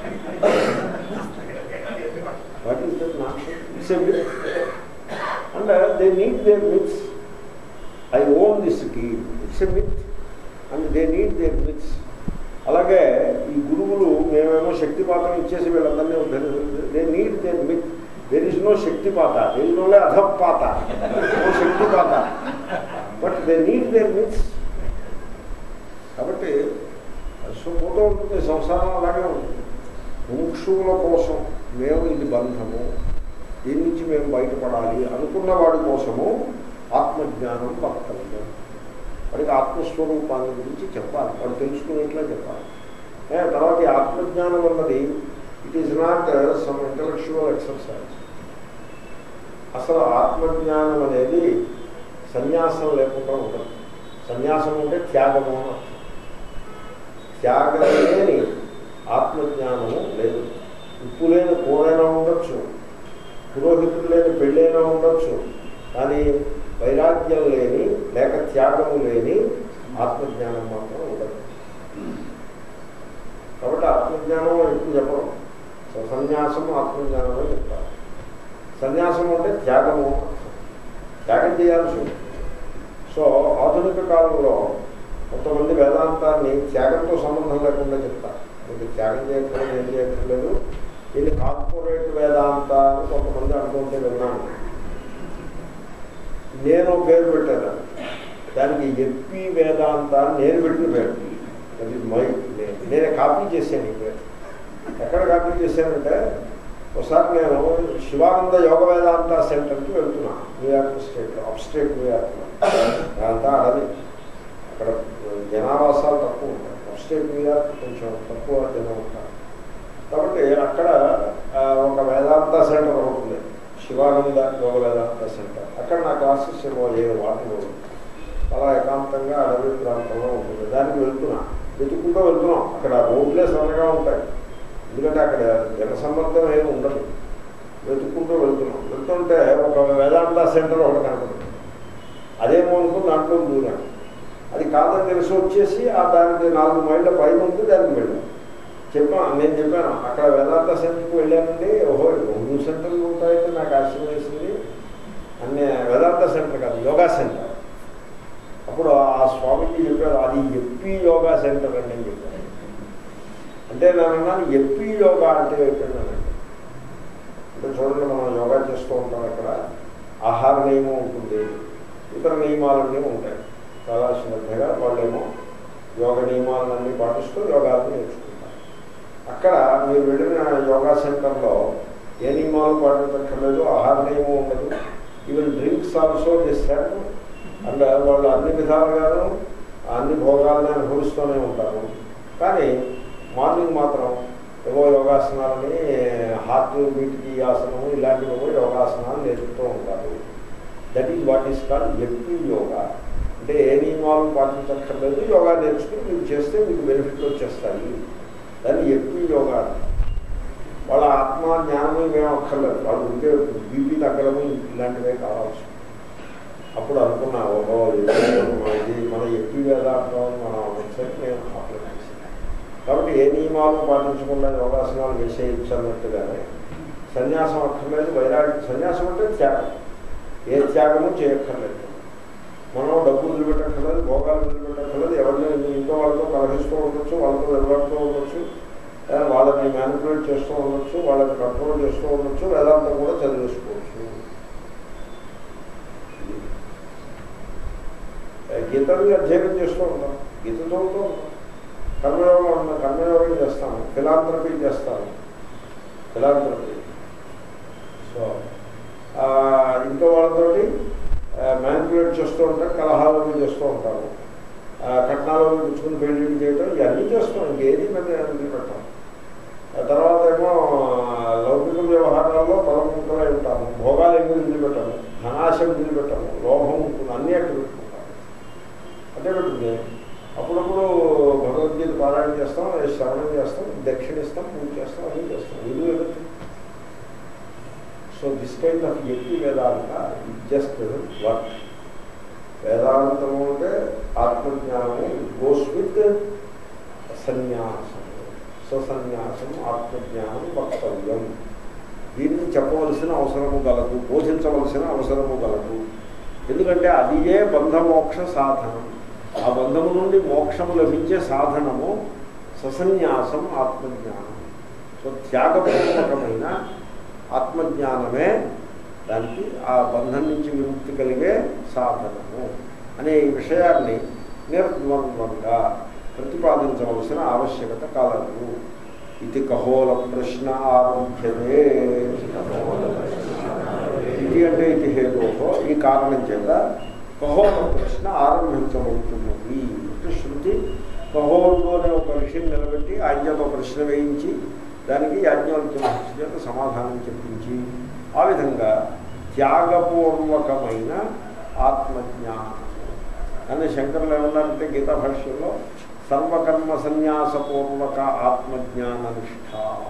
S1: what is that not it's and they need their myths I own this team it's a myth and they need their myths అలాగే ఈ గురువులు మేమేమో శక్తిపాతం ఇచ్చేసి వీళ్ళందరినీ they need their myth there is no శక్తిపాత there is నోలే అధపాత నో శక్తిపాత but they need their myths కాబట్టి సో పోతూ ఉంటుంది సంసారం అలాగే ఉంటుంది ముముక్షువుల కోసం మేము ఇది బంధము దీని నుంచి మేము బయటపడాలి అనుకున్న వాడి కోసము ఆత్మజ్ఞానం వర్తవ్యం వాడికి ఆత్మస్వరూపాన్ని గురించి చెప్పాలి వాడు తెలుసుకునేట్లా చెప్పాలి ఏ, తర్వాత ఈ ఆత్మజ్ఞానం అన్నది it is not some intellectual exercise అసలు ఆత్మజ్ఞానం అనేది సన్యాసం లేకుండా ఉండదు సన్యాసం అంటే త్యాగము అని అర్థం త్యాగం లేని ఆత్మజ్ఞానము లేదు ఉప్పు లేని కూరైనా ఉండొచ్చు పురోహితుడు లేని పెళ్ళైనా ఉండొచ్చు కానీ వైరాగ్యం లేని లేక త్యాగము లేని ఆత్మజ్ఞానం మాత్రం ఉండదు కాబట్టి ఆత్మజ్ఞానం ఎక్కువ చెప్పడం సో సన్యాసం ఆత్మజ్ఞానమే చెప్తారు సన్యాసం అంటే త్యాగము అని అర్థం. త్యాగం చేయాల్సి ఉంటుంది సో ఆధునిక కాలంలో కొంతమంది వేదాంతాన్ని త్యాగంతో సంబంధం లేకుండా చెప్తారు మీకు త్యాగం చేయట్లేదు ఏం చేయట్లేదు ఇది కార్పొరేట్ వేదాంత అని కొంతమంది అనుకుంటే విన్నాను నేను పేరు పెట్టాను దానికి ఎప్పి వేదాంత అని నేను పెట్టిన పేరు అది మై నేను నేనే కాపీ చేశాను ఈ పేరు ఎక్కడ కాపీ చేశానంటే ఒకసారి నేను శివానంద యోగ వేదాంత సెంటర్కి వెళ్తున్నా న్యూయార్క్ స్టేట్లో అప్ స్టేట్ న్యూయార్క్లో అదంతా అడవి అక్కడ జనావాసాలు తక్కువ ఉంటాయి అప్ స్టేట్ న్యూయార్క్ కొంచెం తక్కువ జనం ఉంటారు కాబట్టి అక్కడ ఆ, ఒక వేదాంత సెంటర్ ఒకటి ఉంది శివానంద యోగ వేదాంత సెంటర్ అక్కడ నా క్లాసెస్ ఏమో ఏడు వాటిలో చాలా ఏకాంతంగా అడవి ప్రాంతంలో ఉంటుంది దానికి వెళ్తున్నా వెతుక్కుంటూ వెళ్తున్నాం అక్కడ రోడ్లే సన్నగా ఉంటాయి ఎందుకంటే అక్కడ జన సంబంధం ఏమి ఉండదు వెతుక్కుంటూ వెళ్తున్నాం వెళ్తుంటే ఒక వేదాంత సెంటర్ ఒకటి కనపడుతుంది అదేమో అనుకుని దాంట్లో దూరాను అది కాదని తెలిసి వచ్చేసి ఆ దానికి నాలుగు మైళ్ళ పైన ఉంది దానికి వెళ్ళాను చెప్పాను నేను చెప్పాను అక్కడ వేదాంత సెంటర్కి వెళ్ళానండి ఓహో మూడు సెంటర్లు ఉంటాయంటే నాకు ఆశ్చర్యం వేసింది అన్నీ వేదాంత సెంటర్ కాదు యోగా సెంటర్ అప్పుడు ఆ స్వామిజీ చెప్పారు అది ఎప్పి యోగా సెంటర్ అండి అని చెప్పారు అంటే నేను అన్నాను ఎప్పి యోగా అంటే ఏంటన్నానండి అంటే చూడండి మనం యోగా చేస్తూ ఉంటాం అక్కడ ఆహార నియమం ఉంటుంది ఇతర నియమాలన్నీ ఉంటాయి చాలా శ్రద్ధగా వాళ్ళేమో యోగ నియమాలన్నీ పాటిస్తూ యోగాలను నేర్చుకుంటారు అక్కడ మీరు వెళ్ళిన యోగా సెంటర్లో ఏ నియమాలు పాటించక్కర్లేదు ఆహార నియమం ఉండదు ఈవెన్ డ్రింక్స్ ఆల్సో చేస్తారు అండ్ వాళ్ళు అన్ని విధాలుగాను అన్ని భోగాలని అనుభవిస్తూనే ఉంటారు కానీ మార్నింగ్ మాత్రం ఏవో యోగాసనాలని హార్ట్ బీట్కి ఆసనము ఇలాంటివి యోగాసనాలు నేర్పుతూ ఉంటారు that is what is called ఎప్పి యోగా అంటే ఏ నియమాలు పాటించక్కర్లేదు యోగా నేర్చుకుని మీరు చేస్తే మీకు బెనిఫిట్ వచ్చేస్తాయి దాన్ని ఎప్పి యోగా అంటారు. వాళ్ళ ఆత్మ జ్ఞానము మేము అక్కర్లేదు వాళ్ళు ఉంటే బీపీ తగ్గడము ఇలాంటివే కావాల్సి అప్పుడు అనుకున్నా ఓహో ఇది ఇది మన ఎప్పి వేదాంతం అని మనం వెబ్సైట్ నేను అప్లై చేశాను కాబట్టి ఏ నియమాలు పాటించకుండా యోగాసనాలు వేసేయచ్చు అన్నట్టుగానే సన్యాసం అక్కర్లేదు వైరాగ్య సన్యాసం అంటే త్యాగం ఏ త్యాగము చేయక్కర్లేదు మనం డబ్బు వదిలిపెట్టక్కర్లేదు భోగాలు వదిలిపెట్టక్కర్లేదు ఎవరిని ఇంట్లో వాళ్ళతో కలహిస్తూ ఉండొచ్చు వాళ్ళతో నిలబడుతూ ఉండొచ్చు ఆ, వాళ్ళని మ్యానిపులేట్ చేస్తూ ఉండొచ్చు వాళ్ళని కంట్రోల్ చేస్తూ ఉండొచ్చు వేదాంతం కూడా చదివేసుకోవచ్చు ఆ, గీతని అధ్యయనం చేస్తూ ఉంటాం గీత చదువుతూ ఉంటాం కర్మయోగం ఉన్న కర్మయోగం చేస్తాను ఫిలాంథ్రపీ చేస్తాను ఫిలాంథ్రపీ సో ఆ, ఇంట్లో వాళ్ళతోటి మ్యానిపులేట్ చేస్తూ ఉంటారు కలహాలు అవి చేస్తూ ఉంటారు ఆ, కట్నాలు అవి పుచ్చుకుని పెళ్లి చేయడం ఇవన్నీ చేస్తాం ఇంకేది పెద్ద వదిలిపెట్టాం ఆ తర్వాత ఏమో ఆ, లౌకిక వ్యవహారాల్లో పరముఖులై ఉంటాము భోగాలు ఏమి వదిలిపెట్టాము ధనాశం వదిలిపెట్టాము లోభం ఉంటుంది అన్నీ అక్కడ పెట్టుకుంటాము అంటే పెట్టుకుని అప్పుడప్పుడు భగవద్గీత పారాయణ చేస్తాం శ్రవణం చేస్తాం దక్షిణిస్తాం పూజ చేస్తాం అన్నీ చేస్తాం ఇది everything. So this kind of ఎత్తి వేదాంత ఇట్ జస్ట్ వర్క్ వేదాంతము అంటే ఆత్మజ్ఞానము గోస్ విత్ సన్యాసం సన్యాసం ఆత్మజ్ఞానం వక్తవ్యం దీన్ని చెప్పవలసిన అవసరము గలదు బోధించవలసిన అవసరము గలదు ఎందుకంటే అది ఏ బంధమోక్ష సాధనం ఆ బంధము నుండి మోక్షము లభించే సాధనము ససన్యాసం ఆత్మజ్ఞానం సో త్యాగపూర్వకమైన ఆత్మజ్ఞానమే దానికి ఆ బంధం నుంచి విముక్తి కలిగే సాధనము అనే ఈ విషయాన్ని నిర్ద్వంద్వంగా ప్రతిపాదించవలసిన ఆవశ్యకత కలదు ఇది కహోల ప్రశ్న ఆరంభ్యతే ఇది అంటే ఇది హేతో ఈ కారణం చేత కహోల ప్రశ్న ఆరంభించబడుతున్నది అంటే శృతి కహోలు అనే ఒక విషయం నిలబెట్టి ఆయన చేత ఒక ప్రశ్న వేయించి దానికి యాజ్ఞవల్క్య మహర్షి చేత సమాధానం చెప్పించి ఆ విధంగా త్యాగపూర్వకమైన ఆత్మజ్ఞానం అని శంకరులు ఏమన్నారంటే గీతా భాష్యంలో సర్వకర్మ సన్యాసపూర్వక ఆత్మజ్ఞాన నిష్ఠ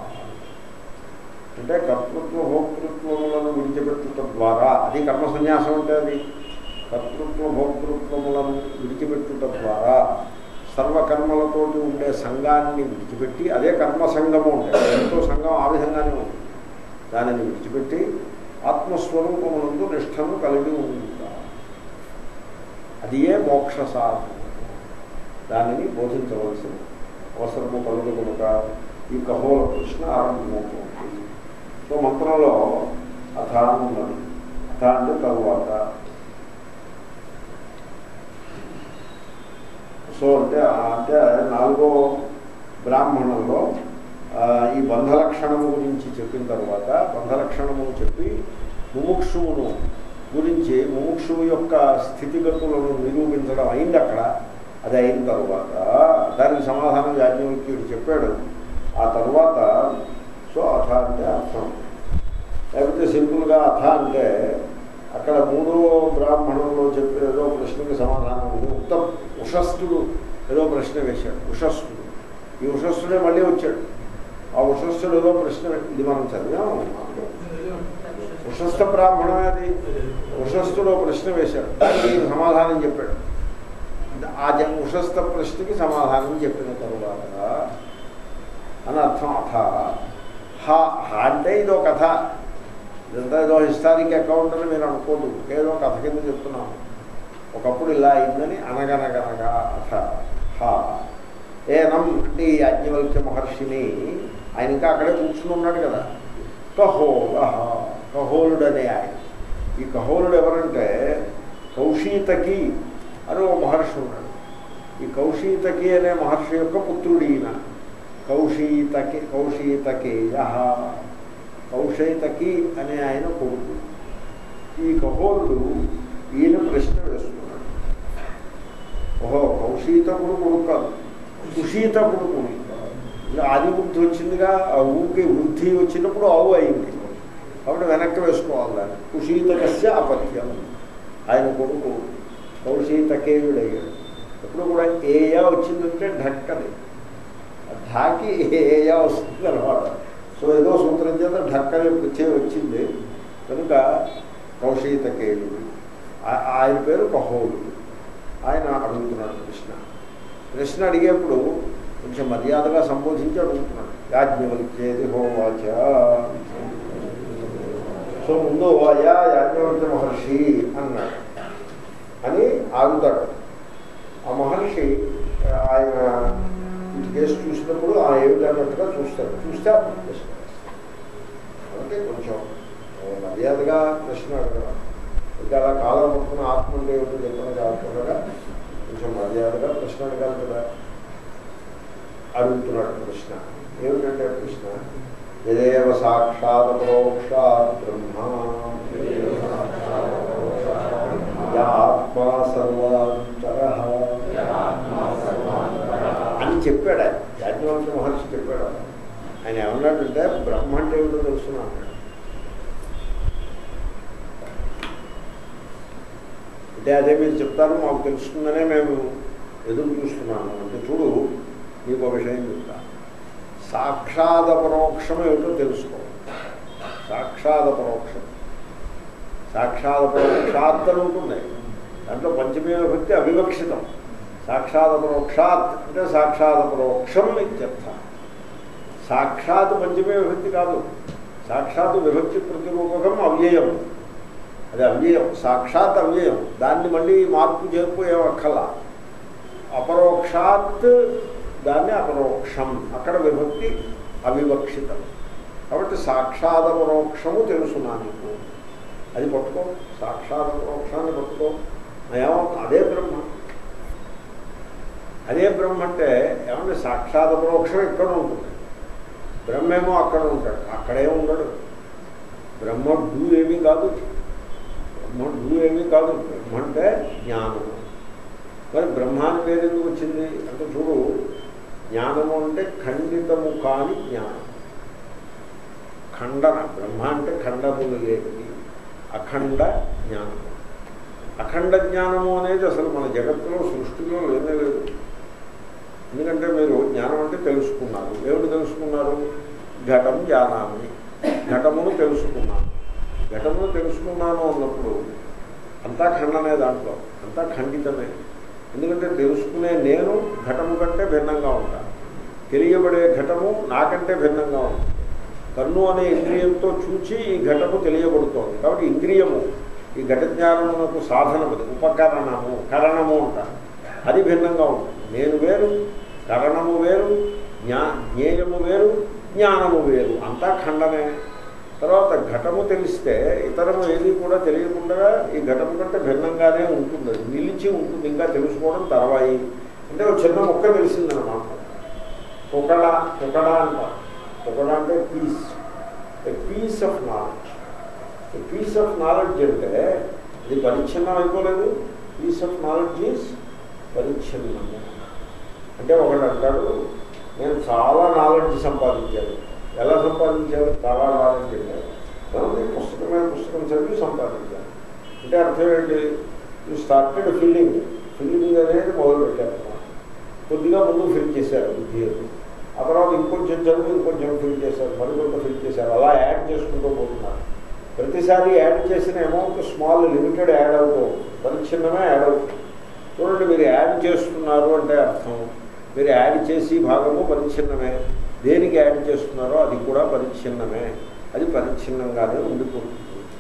S1: అంటే కర్తృత్వ భోక్తృత్వములను విడిచిపెట్టుట ద్వారా అది కర్మ సన్యాసం అంటే అది కర్తృత్వ భోక్తృత్వములను విడిచిపెట్టుట ద్వారా సర్వకర్మలతోటి ఉండే సంఘాన్ని విడిచిపెట్టి అదే కర్మ సంఘము ఉంటాయి ఎంతో సంఘం ఆ విధంగానే ఉంది దానిని విడిచిపెట్టి ఆత్మస్వరూపమునందు నిష్టను కలిగి ఉందా అది ఏ మోక్ష సాధన దానిని బోధించవలసిన అవసరము కలుగు కనుక ఈ కహోల ప్రశ్న ఆరంభమవుతుంది సో మంత్రంలో అథ ఉన్నది అథ అంటే తరువాత సో అంటే అంటే నాలుగో బ్రాహ్మణంలో ఆ, ఈ బంధ లక్షణము గురించి చెప్పిన తర్వాత బంధ లక్షణము చెప్పి ముముక్షువును గురించి ముముక్షువు యొక్క స్థితిగతులను నిరూపించడం అయింది అక్కడ అది అయిన తర్వాత దానికి సమాధానం యాజ్ఞవల్క్యుడు చెప్పాడు ఆ తర్వాత సో అథ అంటే అర్థం లేకపోతే సింపుల్గా అథ అంటే అక్కడ మూడో బ్రాహ్మణంలో చెప్పిన ఏదో ప్రశ్నకి సమాధానం ఉంది ఉత్త ఉషస్థుడు ఏదో ప్రశ్న వేశాడు ఉషస్థుడు ఈ ఉషస్థుడే మళ్ళీ వచ్చాడు ఆ ఉషస్థుడు ఏదో ప్రశ్న ఇది మనం చదివాము ఉషస్థ బ్రాహ్మణమే అది ఉషస్థుడు ఓ ప్రశ్న వేశాడు దానికి ఈయన సమాధానం చెప్పాడు ఆ జ ఉషస్థ ప్రశ్నకి సమాధానం చెప్పిన తరువాత అని అర్థం అథ హ హ అంటే ఇదో కథ ఇదంతా ఏదో హిస్టారిక్ అకౌంట్ అని మీరు అనుకోదు ఏదో కథ కింద చెప్తున్నాము ఒకప్పుడు ఇలా అయిందని అనగనగనగా అథ హ ఏనం అంటే ఈ యాజ్ఞవల్క్య మహర్షిని ఆయన ఇంకా అక్కడే కూర్చుని ఉన్నాడు కదా కహోల కహోలుడనే ఆయన ఈ కహోలుడు ఎవరంటే కౌశీతకి అని ఓ మహర్షి ఉన్నాడు ఈ కౌశీతకి అనే మహర్షి యొక్క పుత్రుడు ఈయన కౌశీతకి కౌశీతకేయ కౌశైతకి అనే ఆయన కొడుకు ఈ కహోలుడు ఈయన ప్రశ్న వేస్తున్నాడు ఓహో కౌశీతకుడు కొడుకు కాదు కుషీతకుడు కొడుకు ఇలా ఆది బుద్ధి వచ్చిందిగా ఆ ఊకి వృద్ధి వచ్చినప్పుడు ఆవు అయింది కాబట్టి వెనక్కి వేసుకోవాలి దాన్ని కుషీతకస్య అపత్యం ఆయన కొడుకు కౌశీతకేయుడయ్యాడు ఎప్పుడు కూడా ఏయా వచ్చిందంటే ఢక్కది ఢాకి ఏయా వస్తుంది అనమాట సో ఏదో సూత్రం చేత ఢక్కని వచ్చే వచ్చింది కనుక కౌశీతకేయుడు ఆ- ఆయన పేరు కహోలు ఆయన అడుగుతున్నాడు కృష్ణ ప్రశ్న అడిగేప్పుడు కొంచెం మర్యాదగా సంబోధించి అడుగుతున్నాడు యాజ్ఞవల్క్యేది హోవాచ సో ముందు అయా యాజ్ఞవల్క్య మహర్షి అన్నాడు అని ఆగుతాడు ఆ మహర్షి ఆయన ఈ కేసు చూసినప్పుడు ఆ ఏమిటన్నట్టుగా చూస్తాడు చూస్తే అప్పుడు ప్రశ్న వేస్తాడు. కాబట్టి కొంచెం మర్యాదగా ప్రశ్న అడగడం ఇంకా అలా కాలం పట్టుకుని ఆత్మ అంటే ఏమిటో చెప్పడం కాకుండా కొంచెం మర్యాదగా ప్రశ్న అడగాలి కదా అడుగుతున్నాడు ప్రశ్న ఏమిటంటే ప్రశ్న యదేవ సాక్షాత్ పరోక్షాత్ బ్రహ్మ యా ఆత్మా సర్వాంతర అని చెప్పాడు ఆయన యాజ్ఞవల్క మహర్షి చెప్పాడు ఆయన ఏమన్నాడంటే బ్రహ్మ అంటే ఏమిటో తెలుసుకున్నా అన్నాడు అంటే అదే మీరు చెప్తారు మాకు తెలుస్తుందనే మేము ఎదురు చూస్తున్నాము అంటే చూడు నీకు ఒక విషయం చెప్తా సాక్షాద పరోక్షం ఏమిటో తెలుసుకో సాక్షాద పరోక్షం సాక్షాద పరోక్షాత్ అని ఉంటుంది దాంట్లో పంచమీ విభక్తి అవివక్షితం సాక్షాద పరోక్షాత్ అంటే సాక్షాద పరోక్షం ఇత్యర్థ సాక్షాత్ పంచమీ విభక్తి కాదు సాక్షాత్ విభక్తి ప్రతిరూపకం అవ్యయం అది అవ్యయం సాక్షాత్ అవ్యయం దాన్ని మళ్ళీ మార్పు చేర్పు ఏమక్కల అపరోక్షాత్ దాన్ని అపరోక్షం అక్కడ విభక్తి అవివక్షితం కాబట్టి సాక్షాత్ పరోక్షము తెలుసునా నీకు అది పట్టుకో సాక్షాత్ పరోక్షాన్ని పట్టుకో ఏమో అదే బ్రహ్మ అదే బ్రహ్మ అంటే ఏమంటే సాక్షాత్ పరోక్షం ఇక్కడ ఉంటుంది బ్రహ్మేమో అక్కడ ఉంటాడు అక్కడే ఉండడు బ్రహ్మ డూ ఏమీ కాదు బ్రహ్మ డూ ఏమీ కాదు బ్రహ్మ అంటే జ్ఞానము మరి బ్రహ్మాని పేరు ఎందుకు వచ్చింది అంటే చూడు జ్ఞానము అంటే ఖండితము కాని జ్ఞానం ఖండన బ్రహ్మ అంటే ఖండములు లేనిది అఖండ జ్ఞానము అఖండ జ్ఞానము అనేది అసలు మన జగత్తులో సృష్టిలో లేనే లేదు ఎందుకంటే మీరు జ్ఞానం అంటే తెలుసుకున్నారు ఏమిటి తెలుసుకున్నారు ఘటం జ్ఞానాన్ని ఘటమును తెలుసుకున్నాను ఘటమును తెలుసుకున్నాను అన్నప్పుడు అంతా ఖండనే దాంట్లో అంతా ఖండితమే ఎందుకంటే తెలుసుకునే నేను ఘటము కంటే భిన్నంగా ఉంటాను తెలియబడే ఘటము నాకంటే భిన్నంగా ఉంటుంది కన్ను అనే ఇంద్రియంతో చూచి ఈ ఘటము తెలియబడుతోంది కాబట్టి ఇంద్రియము ఈ ఘట జ్ఞానమునకు సాధనము ఉపకరణము కరణము అంటారు అది భిన్నంగా ఉంటుంది నేను వేరు కరణము వేరు జ్ఞా జ్ఞేయము వేరు జ్ఞానము వేరు అంతా ఖండనే తర్వాత ఘటము తెలిస్తే ఇతరము ఏది కూడా తెలియకుండా ఈ ఘటము కంటే భిన్నంగానే ఉంటుంది అది నిలిచి ఉంటుంది ఇంకా తెలుసుకోవడం తర్వాయి అంటే ఒక చిన్న మొక్క తెలిసిందనమాట కుకడ కుకడ అంటారు కుకడ అంటే piece a piece of knowledge a piece of knowledge అంటే ఇది పరిచ్ఛిన్నం అయిపోలేదు పీస్ ఆఫ్ నాలెడ్జ్ ఈజ్ పరిచ్ఛిన్నము అంటే ఒకడు అంటాడు నేను చాలా నాలెడ్జ్ సంపాదించాను ఎలా సంపాదించాను చాలా నాలెడ్జ్ అంటే మనం పుస్తకమైన పుస్తకం చదివి సంపాదించాను అంటే అర్థం ఏంటి యూ స్టార్టెడ్ ఫిల్లింగ్ ఫిల్లింగ్ అనేది మొదలు పెట్టారు కొద్దిగా ముందు ఫిల్ చేశారు బుద్ధిలు ఆ తర్వాత ఇంకొంచెం చదువు ఇంకొంచెం ఫిల్ చేశారు మరికొంత ఫిల్ చేశారు అలా యాడ్ చేసుకుంటూ పోతున్నారు ప్రతిసారి యాడ్ చేసిన అమౌంట్ స్మాల్ లిమిటెడ్ యాడ్ అవుతూ పరిచ్ఛిన్నమే యాడ్ అవుతుంది చూడండి మీరు యాడ్ చేస్తున్నారు అంటే అర్థం మీరు యాడ్ చేసి భాగము పరిచ్ఛిన్నమే దేనికి యాడ్ చేస్తున్నారో అది కూడా పరిచ్ఛిన్నమే అది పరిచ్ఛిన్నంగానే ఉండిపోతుంది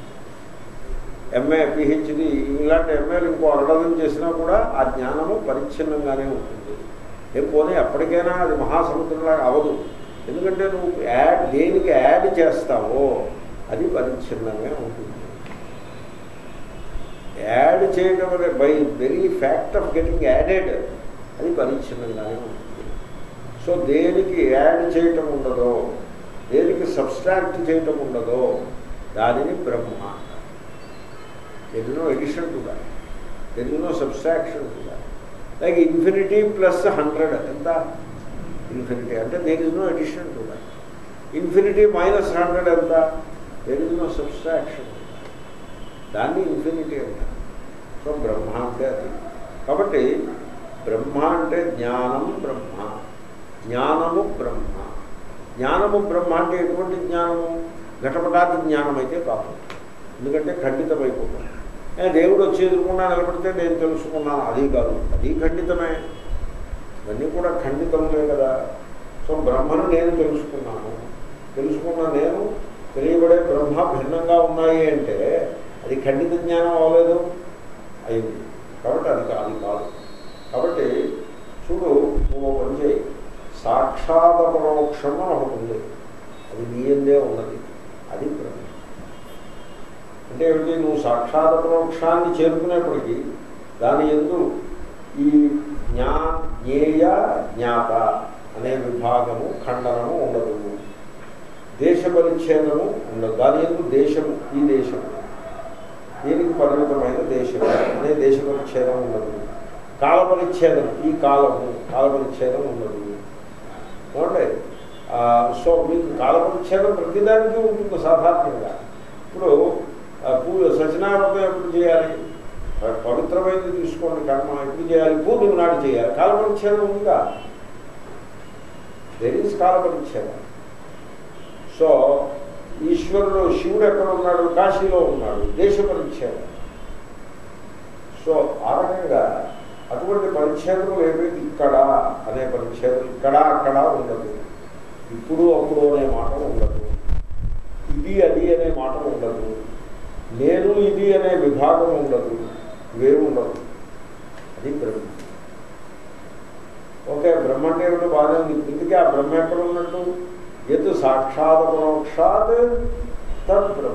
S1: ఎంఏ పిహెచ్డి ఇలాంటి ఎంఏలు ఇంకో అరడదం చేసినా కూడా ఆ జ్ఞానము పరిచ్ఛిన్నంగానే ఉంటుంది ఏం పోనీ ఎప్పటికైనా అది మహాసముద్రంలాగా అవదు ఎందుకంటే నువ్వు యాడ్ దేనికి యాడ్ చేస్తావో అది పరిచ్ఛిన్నమే ఉంటుంది యాడ్ చేయడం అనే by very fact of getting added అది పరిచ్ఛిన్నంగానే ఉంటుంది సో దేనికి యాడ్ చేయటం ఉండదో దేనికి సబ్స్ట్రాక్ట్ చేయటం ఉండదో దానిని Brahma there no addition to that there no subtraction to that like infinity plus hundred ఎంత ఇన్ఫినిటీ అంటే there is no addition to that infinity minus hundred ఎంత దెర్ ఇస్ నో సబ్స్ట్రాక్షన్ దాన్ని ఇన్ఫినిటీ అంటారు సో బ్రహ్మ అంటే అది కాబట్టి బ్రహ్మ అంటే జ్ఞానం బ్రహ్మ జ్ఞానము బ్రహ్మ జ్ఞానము బ్రహ్మ అంటే ఎటువంటి జ్ఞానము ఘటపటాది జ్ఞానం అయితే కాదు ఎందుకంటే ఖండితమైపోతుంది ఏ దేవుడు వచ్చి ఎదురుకుండా నిలబడితే నేను తెలుసుకున్నాను అది కాదు అది ఖండితమే ఇవన్నీ కూడా ఖండితములే కదా సో బ్రహ్మను నేను తెలుసుకున్నాను తెలుసుకున్న నేను తెలియబడే బ్రహ్మ భిన్నంగా ఉన్నాయి అంటే అది ఖండిత జ్ఞానం అవ్వలేదు అయింది కాబట్టి అది కా- అది కాదు కాబట్టి చూడు నువ్వు ఓ పని చేయి సాక్షాత పరోక్షం అని ఒకటి ఉంది అది నీ ఎందే ఉన్నది అది బ్రహ్మ అంటే ఏమిటి నువ్వు సాక్షాత పరోక్షాన్ని చేరుకునేప్పటికీ దాని ఎందు ఈ జ్ఞా జ్ఞేయ జ్ఞాత అనే విభాగము ఖండనము ఉండదు దేశ పరిచ్ఛేదము ఉండదు దాని ఎందు దేశము ఈ దేశము దీనికి పరిమితమైన దేశం అనే దేశ పరిచ్ఛేదం ఉండదు కాల పరిచ్ఛేదం ఈ కాలము కాల పరిచ్ఛేదం ఉండదు ఏమండి ఆ, సో మీకు కాల పరిచ్ఛేదం ప్రతిదానికి ఉంటుంది సాధారణంగా ఇప్పుడు ఆ, పూజ సత్యనారాయణ ఎప్పుడు చేయాలి ప- పవిత్రమైనది తీసుకోండి కర్మ ఎప్పుడు చేయాలి పూర్ణిమ నాడు చేయాలి కాల పరిచ్ఛేదం ఉందిగా దెర్ ఈజ్ కాల పరిచ్ఛేదం సో ఈశ్వరుడు శివుడు ఎక్కడ ఉన్నాడు కాశీలో ఉన్నాడు దేశ పరిచ్ఛేదం సో ఆ రకంగా అటువంటి పరిచ్ఛేదం ఏమైతే ఇక్కడ అనే పరిచ్ఛేదం ఇక్కడ అక్కడ ఉండదు ఇప్పుడు అప్పుడు అనే మాట ఉండదు ఇది అది అనే మాట ఉండదు నేను ఇది అనే విభాగం ఉండదు ఇవేమి ఉండదు అది బ్రహ్మ ఓకే బ్రహ్మ అంటే ఏమిటో బాగానే ఉంది ఇందుకే ఆ బ్రహ్మ ఎక్కడ ఉన్నట్టు ఎత్ సాక్షాత్ పరోక్షాత్ తద్ బ్రహ్మ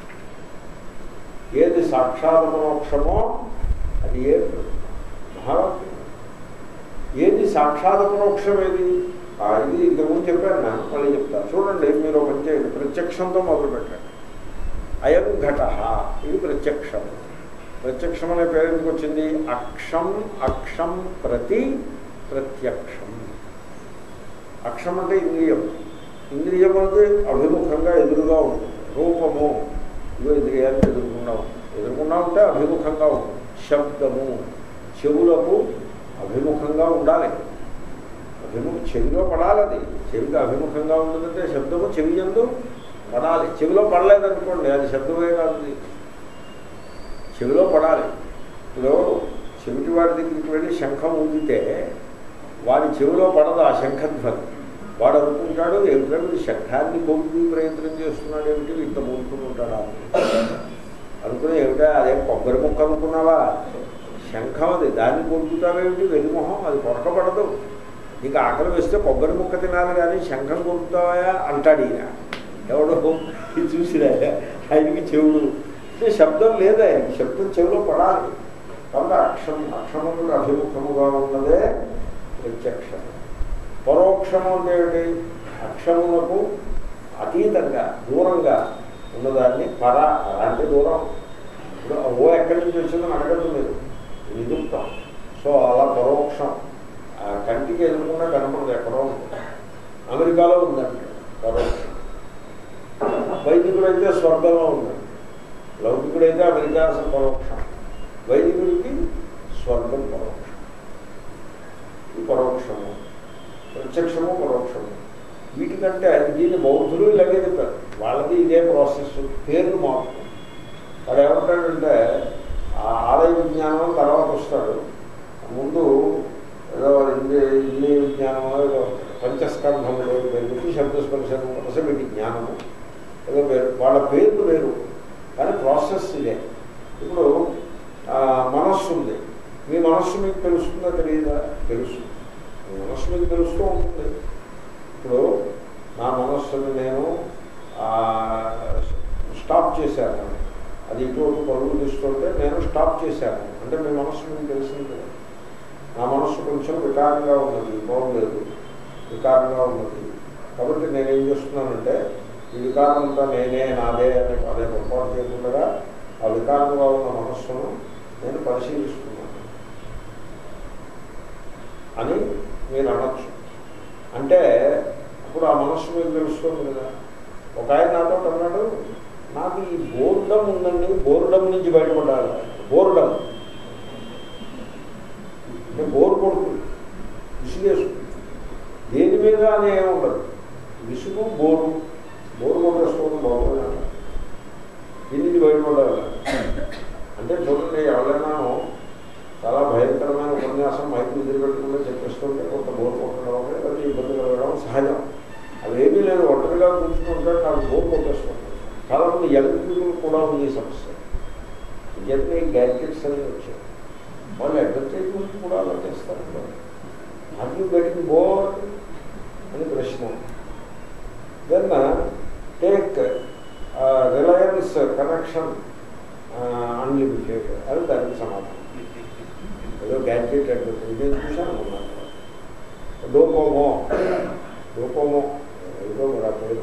S1: ఏది సాక్షాత్ పరోక్షమో అది ఏ బ్రహ్మ మహావాక్యం ఏది సాక్షాత్ పరోక్షం ఏది ఆ, ఇది ఇంతకుముందు చెప్పాను నేను మళ్ళీ చెప్తాను చూడండి మీరు ఒక పని చేయండి ప్రత్యక్షంతో మొదలు పెట్టండి అయం ఘట ఇది ప్రత్యక్షం ప్రత్యక్షం అనే పేరు ఎందుకు వచ్చింది అక్షం అక్షం ప్రతి ప్రత్యక్షం అక్షం అంటే ఇంద్రియం ఇంద్రియం అంటే అభిముఖంగా ఎదురుగా ఉంటుంది రూపము ఇదో ఇంద్రియాన్ని ఎదుర్కొన్నా ఉంటుంది ఎదుర్కొన్నా ఉంటే అభిముఖంగా ఉంటుంది శబ్దము చెవులకు అభిముఖంగా ఉండాలి అభిముఖ చెవిలో పడాలి అది చెవికి అభిముఖంగా ఉంటుందంటే శబ్దము చెవి ఎందు పడాలి చెవిలో పడలేదనుకోండి అది శబ్దమే కాదు ఇది. చెవిలో పడాలి ఇప్పుడు చెవిటి వాడి దగ్గరికి వెళ్ళి శంఖం ఊదితే వాడి చెవిలో పడదు ఆ శంఖధ్వని వాడు అనుకుంటాడు ఏమిటో వీడు శంఖాన్ని కొమ్మి ప్రయత్నం చేస్తున్నాడు ఏమిటి ఇంత మూసుకుని ఉంటాడా అనుకుని ఏమిటా అదే కొబ్బరి ముక్క అనుకున్నావా శంఖం అది దాన్ని కొడుకుతావేమిటి వెలిమొహం అది కొరకపడదు నీకు ఆకలి వేస్తే కొబ్బరి ముక్క తినాలి కానీ శంఖం కొడుకుతావా అంటాడు ఈయన ఎవడు ఇది చూసిరా ఆయనకి చెవుడు అంటే శబ్దం లేదా ఆయనకి శబ్దం చెవిలో పడాలి కాబట్టి అక్షం అక్షరములకు అభిముఖముగా ఉన్నదే ప్రత్యక్షం పరోక్షము అంటే ఏమిటి అక్షములకు అతీతంగా దూరంగా ఉన్నదాన్ని పర అంటే దూరం ఇప్పుడు ఓ ఎక్కడి నుంచి వచ్చిందని అడగద్దు మీరు నిదుప్తం సో అలా పరోక్షం ఆ కంటికి ఎదుర్కొన్నా కనపడదు ఎక్కడో ఉంటుంది అమెరికాలో ఉందండి పరోక్షం వైదికుడైతే స్వర్గంలో ఉందండి లౌకికుడైతే అమెరికా అసలు పరోక్షం వైదికుడికి స్వర్గం పరోక్షం ఈ పరోక్షము ప్రత్యక్షము పరోక్షము వీటికంటే దీన్ని బౌద్ధులు ఇలాగే చెప్పారు వాళ్ళది ఇదే ప్రాసెస్ పేర్లు మార్పు వాడు ఏమంటాడంటే ఆ ఆలయ విజ్ఞానం తర్వాత వస్తాడు ముందు ఏదో ఇంద్రియ ఇంద్రియ విజ్ఞానమో ఏదో పంచస్కంధములు పెట్టి శబ్దస్పర్శము రసమిటి జ్ఞానము ఏదో పేరు వాళ్ళ పేర్లు వేరు కానీ ప్రాసెస్ ఇదే ఇప్పుడు ఆ, మనస్సు ఉంది మీ మనస్సు మీకు తెలుస్తుందా తెలియదా తెలుసు మీ మనస్సు మీకు తెలుస్తూ ఉంటుంది ఇప్పుడు నా మనస్సుని నేను ఆ, స్టాప్ చేశాను అది ఇటువంటి పరుగులు తీస్తుంటే నేను స్టాప్ చేశాను అంటే మీ మనస్సు మీకు తెలిసింది కదా నా మనస్సు కొంచెం వికారంగా ఉన్నది బాగులేదు వికారంగా ఉన్నది కాబట్టి నేనేం చేస్తున్నానంటే ఈ వికారం అంతా నేనే నాదే అనే అనే పొరపాటు చేయకుండా ఆ వికారంగా ఉన్న మనస్సును నేను పరిశీలిస్తున్నాను అని మీరు అనొచ్చు అంటే అప్పుడు ఆ మనస్సు మీకు తెలుస్తుంది కదా ఒక ఆయన నాతో అన్నాడు నాకు ఈ బోర్డం ఉందండి బోర్డం నుంచి బయటపడాలి బోర్డం అంటే బోర్ కొడుతుంది విసిగేస్తుంది దేని మీద అని ఏమి ఉండదు విసుగు బోరు బోరు కొట్టేసుకోవడం బాగుంది దీని నుంచి బయటపడాలి అంటే చూడండి ఎవరైనా చాలా భయంకరమైన ఉపన్యాసం మైకు ఎదురుపెట్టకుండా చెప్పేస్తుంటే కొంత బోర్ కొట్టడం లేదా ఇబ్బంది కలగడం సహజం అవేమీ లేదు ఒంటరిగా కూర్చుంటుంటే నాకు బోర్ కొట్టేస్తుంటాను చాలా మంది యంగ్ పీపుల్ కూడా ఉంది ఈ సమస్య ఇవన్నీ గ్యాడ్జెట్స్ అనేవి వచ్చాయి వాళ్ళు అడ్వర్టైజ్మెంట్ కూడా అలా చేస్తారు ఆర్ యూ గెటింగ్ బోర్ అని ప్రశ్న then take Reliance connection unlimited అది దానికి సమాధానం ఏదో గ్యాడ్జెట్ అడ్వర్టైజ్ నేను చూశాను అన్నమాట డోకోమో డోకోమో ఏదో మరి ఆ పేరు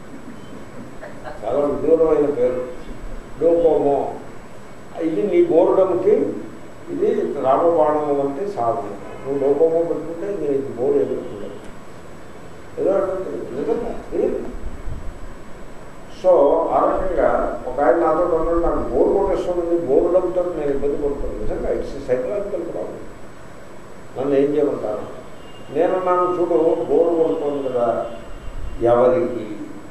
S1: చాలా విదూరమైన పేరు డోకోమో ఇది నీ బోర్డంకి ఇది రామబాణం వంటి సాధన నువ్వు డోకోమో పెట్టుకుంటే నేను ఇది బోర్ ఎదుర్కొంటాను ఏదో అంటే నిజంగా really. సో ఆ రకంగా ఒక ఆయన నాతో అన్నాడు నాకు బోర్ కొట్టేస్తుంది బోర్డంతో నేను ఇబ్బంది పడుతున్నాను నిజంగా ఇట్స్ సైకలాజికల్ ప్రాబ్లం నన్ను ఏం చేయమంటారు నేనున్నాను చూడు బోర్ కొడుతుంది కదా ఎవరికి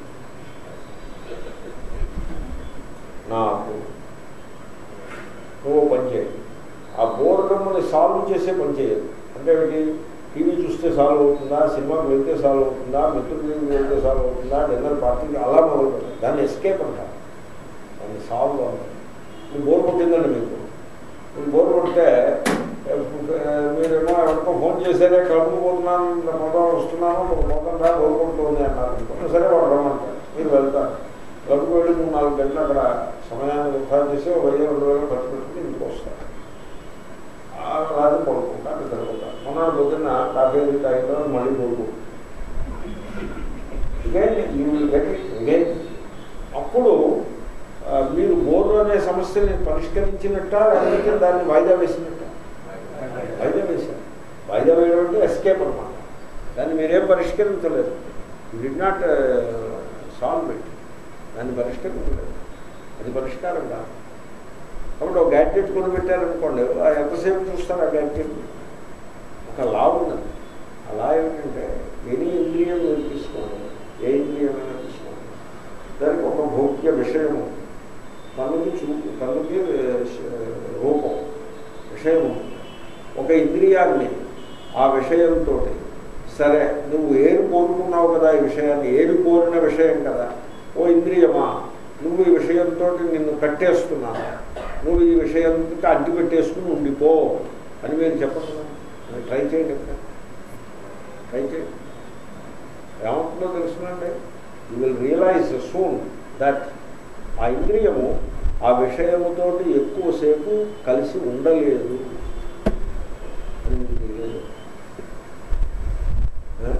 S1: నాకు నువ్వు పని చేయాలి ఆ బోర్డమ్ని సాల్వ్ చేసే పని చేయాలి అంటే ఏమిటి టీవీ చూస్తే సాల్వ్ అవుతుందా సినిమాకి వెళ్తే సాల్వ్ అవుతుందా మిత్రుల దగ్గరికి వెళ్తే సాల్వ్ అవుతుందా డిన్నర్ పార్టీకి అలా మొదలు పెట్టాలి దాన్ని ఎస్కేప్ అంటారు దాన్ని సాల్వ్ అవుతుంది ఇప్పుడు బోర్ కొట్టిందండి మీకు మీరు బోర్ కొడితే ఏ, మీరేమో ఎవరికో ఫోన్ చేశారే కలుపుకుపోతున్నాను మొదలు వస్తున్నాను మొదలు రా బోర్ కొడుతుంది అన్నారు అనుకోండి. సరే వాడు రమ్మంటారు మీరు వెళ్తారు క్లబ్కి వెళ్ళి మూడు నాలుగు గంటలు అక్కడ సమయాన్ని వృధా చేసి ఒక వెయ్యి రెండు వేలు ఖర్చు పెట్టుకుని ఇంటికి వస్తారు ఆ రాత్రి పడుకుంటా నిద్రపోతారు మొన్న పొద్దున్న కాఫీ అది తాగిన తర్వాత మళ్ళీ పడుకుంటారు again you will get it again అప్పుడు ఆ, మీరు బోర్డు అనే సమస్యని పరిష్కరించినట్ట లేకపోతే దాన్ని వాయిదా వేసినట్ట వాయిదా వేశారు వాయిదా వేయడం అంటే ఎస్కేప్ అనమాట దాన్ని మీరేం పరిష్కరించలేదు you did not solve it దాన్ని పరిష్కరించలేదు అది పరిష్కారం కాదు కాబట్టి ఒక గ్యాడ్జెట్ కొని పెట్టారనుకోండి ఆ ఎంతసేపు చూస్తారు ఆ గ్యాడ్జెట్ ఒక లా ఉన్నది ఆ లా ఏమిటంటే ఎనీ ఇంద్రియం మీరు తీసుకోండి ఏ ఇంద్రియమైనా తీసుకోండి దానికి ఒక భోగ్య విషయం ఉంది కన్నుకి చూపు కన్నుకి ఆ, రూపం విషయం ఉంది ఒక ఇంద్రియాన్ని ఆ విషయంతో సరే నువ్వు ఏరు కోరుకున్నావు కదా ఈ విషయాన్ని ఏరు కోరిన విషయం కదా ఓ ఇంద్రియమా నువ్వు ఈ విషయంతో నిన్ను కట్టేస్తున్నాను నువ్వు ఈ విషయంతో అంటి పెట్టేసుకుని ఉండిపో అని మీరు చెప్పకుండా ట్రై చేయండి ఎక్కడ ట్రై చేయండి ఏమవుతుందో తెలుసునండి you will realise soon that ఆ ఇంద్రియము ఆ విషయముతో ఎక్కువసేపు కలిసి ఉండలేదు అని మీకు తెలియదు. ఏ?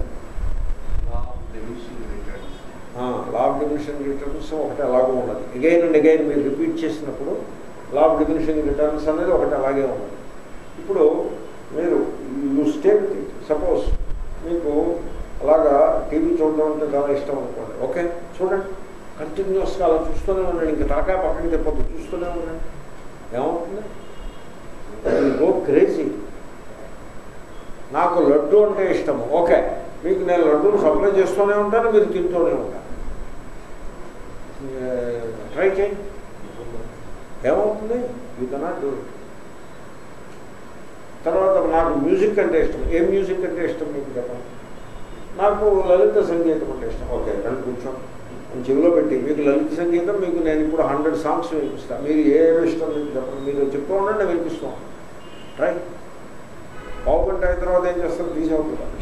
S1: లా ఆఫ్ డిమినిషన్ రిటర్న్స్ ఒకటి అలాగే ఉన్నది అగైన్ అండ్ అగైన్ మీరు రిపీట్ చేసినప్పుడు లా ఆఫ్ డిమినిషన్ రిటర్న్స్ అనేది ఒకటి అలాగే ఉన్నది ఇప్పుడు మీరు యూ స్టేట్ సపోజ్ మీకు అలాగా టీవీ చూడడం అంటే చాలా ఇష్టం అనుకోండి ఓకే చూడండి కంటిన్యూస్గా అలా చూస్తూనే ఉండండి ఇంకా తలకాయ పక్కన చెప్పొద్దు చూస్తూనే ఉండండి ఏమవుతుంది గో క్రేజీ నాకు లడ్డు అంటే ఇష్టము ఓకే మీకు నేను లడ్డూలు సప్లై చేస్తూనే ఉంటాను మీరు తింటూనే ఉంటాను ట్రై చేయండి ఏమవుతుంది యూ కెనాట్ డూ ఇట్ తర్వాత నాకు మ్యూజిక్ అంటే ఇష్టం ఏ మ్యూజిక్ అంటే ఇష్టం మీకు చెప్పండి నాకు లలిత సంగీతం అంటే ఇష్టం ఓకే రండి కూర్చోండి నేను చెవిలో పెట్టి మీకు లలిత సంగీతం మీకు నేను ఇప్పుడు హండ్రెడ్ సాంగ్స్ వినిపిస్తాను మీరు ఏ ఇష్టం మీకు చెప్పండి మీరు చెప్తూ ఉండండి వినిపిస్తాం ట్రై పావు గంట అయిన తర్వాత ఏం చేస్తారు తీసేవుతుంటారు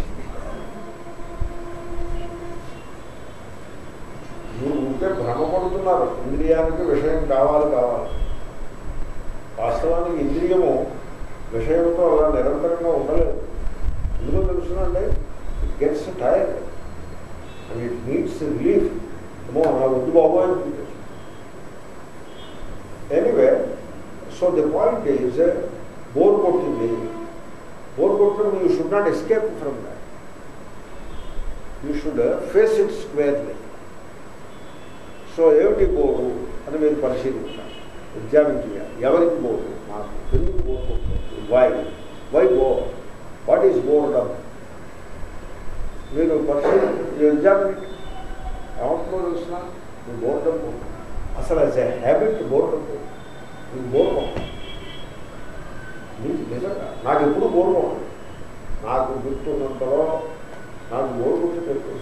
S1: మీరు ఉంటే భ్రమపడుతున్నారు ఇంద్రియానికి విషయం కావాలి కావాలి వాస్తవానికి ఇంద్రియము విషయంతో అలా నిరంతరంగా ఉండలేదు ఎందుకో తెలుసునండి it gets tired and it needs relief ఏమో నా వద్దు బాబోయ్ అనిపించచ్చు anyway so the point is bore కొట్టింది బోర్ కొట్టడం you should not escape from that you should face it squarely so ఏమిటి బోరు అని మీరు పరిశీలించాలి ఎగ్జామిన్ చేయాలి ఎవరికి బోరు నాకు ఎందుకు బోర్ కొడుతుంది why why bore what is boredom మీరు పరిశీలి ఎగ్జామిన్ ఏమంటుందో తెలిసిన మీ బోర్డమ్ అసలు యాజ్ ఎ హ్యాబిట్ బోర్డమ్ మీకు బోర్ మీకు నిజంగా నాకు ఎప్పుడు బోర్ నాకు గుర్తున్నంతలో నాకు బోర్ గుర్తు తెలుసు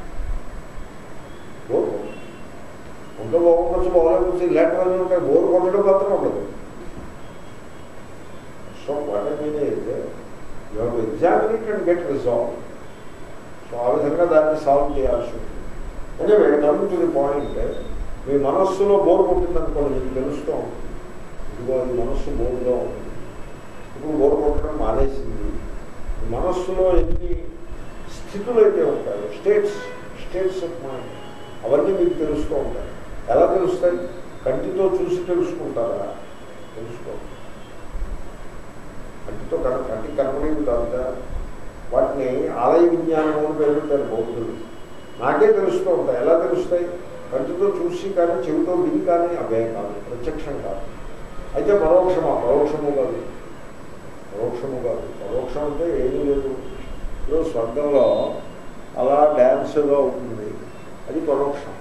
S1: బోర్ ఉంటే బాగుండొచ్చు బాగోలేకపోతే ఇలాంటివన్నీ ఉంటాయి బోర్ కొట్టడం మాత్రం ఉండదు so examine you have examine it and get resolve so ఆ విధంగా దాన్ని సాల్వ్ చేయాల్సి ఉంటుంది anyway coming to the point మీ మనస్సులో బోర్ కొట్టిందనుకోండి మీకు తెలుస్తూ ఉంటుంది ఇదిగో ఈ మనస్సు బోర్గా ఉంటుంది ఇప్పుడు బోర్ కొట్టడం మానేసింది ఈ మనస్సులో ఎన్ని స్థితులు అయితే ఉంటాయో స్టేట్స్ స్టేట్స్ ఆఫ్ మైండ్ అవన్నీ మీకు తెలుస్తూ ఉంటాయి ఎలా తెలుస్తాయి కంటితో చూసి తెలుసుకుంటారా తెలుసుకో కంటితో కన కంటికి కనపడేవి కాదుగా వాటిని ఆలయ విజ్ఞానం అని పేరు పెట్టారు బౌద్ధులు నాకే తెలుస్తూ ఉంటాయి ఎలా తెలుస్తాయి కంటితో చూసి కానీ చెవితో విని కానీ అవే కాదు ప్రత్యక్షం కాదు అయితే పరోక్షమా పరోక్షము కాదు పరోక్షము కాదు పరోక్షం అంటే ఏమీ లేదు ఇప్పుడు స్వర్గంలో అలా డ్యాన్స్గా ఉంటుంది అది పరోక్షం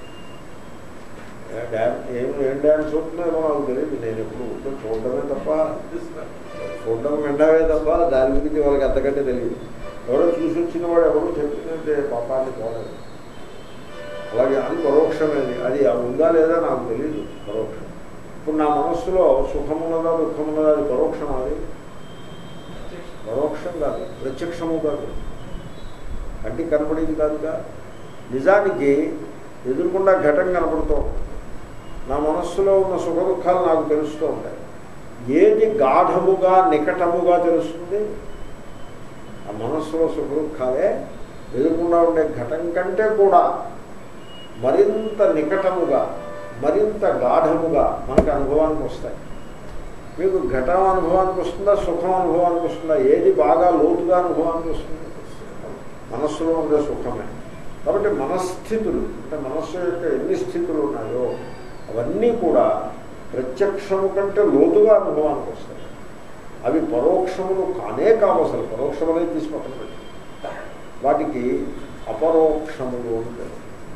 S1: డ్యాన్స్ ఏం ఏం డ్యాన్స్ అవుతుందో ఏమో నాకు తెలియదు నేను ఎప్పుడు ఊరికే చూడడమే తప్ప చూడడం వినడమే తప్ప దాని గురించి వాళ్ళకి అంతకంటే తెలియదు ఎవరో చూసి వచ్చిన వాడు ఎవరో చెప్తుందంటే పాపాన్ని పోలేదు అలాగే అది పరోక్షమేది అది ఉందా లేదా నాకు తెలియదు పరోక్షం ఇప్పుడు నా మనస్సులో సుఖమున్నదా దుఃఖమున్నదా అది పరోక్షం అది పరోక్షం కాదు ప్రత్యక్షము కాదు కంటికి కనపడేది కాదుగా నిజానికి ఎదురుకుండా ఘటం కనపడుతూ ఉంటుంది. నా మనస్సులో ఉన్న సుఖ దుఃఖాలు నాకు తెలుస్తూ ఉంటాయి ఏది గాఢముగా నికటముగా తెలుస్తుంది ఆ మనస్సులో సుఖ దుఃఖాలే ఎదురుకుండా ఉండే ఘటం కంటే కూడా మరింత నికటముగా మరింత గాఢముగా మనకు అనుభవానికి వస్తాయి మీకు ఘటం అనుభవానికి వస్తుందా సుఖం అనుభవానికి వస్తుందా ఏది బాగా లోతుగా అనుభవానికి వస్తుంది మనస్సులో ఉండే సుఖమే కాబట్టి మనస్థితులు అంటే మనస్సు యొక్క ఎన్ని స్థితులు ఉన్నాయో అవన్నీ కూడా ప్రత్యక్షము కంటే లోతుగా అనుభవానికి వస్తాయి అవి పరోక్షములు కానే కావు అసలు పరోక్షములే తీసి పక్కన పెట్టి వాటికి అపరోక్షములు అని పేరు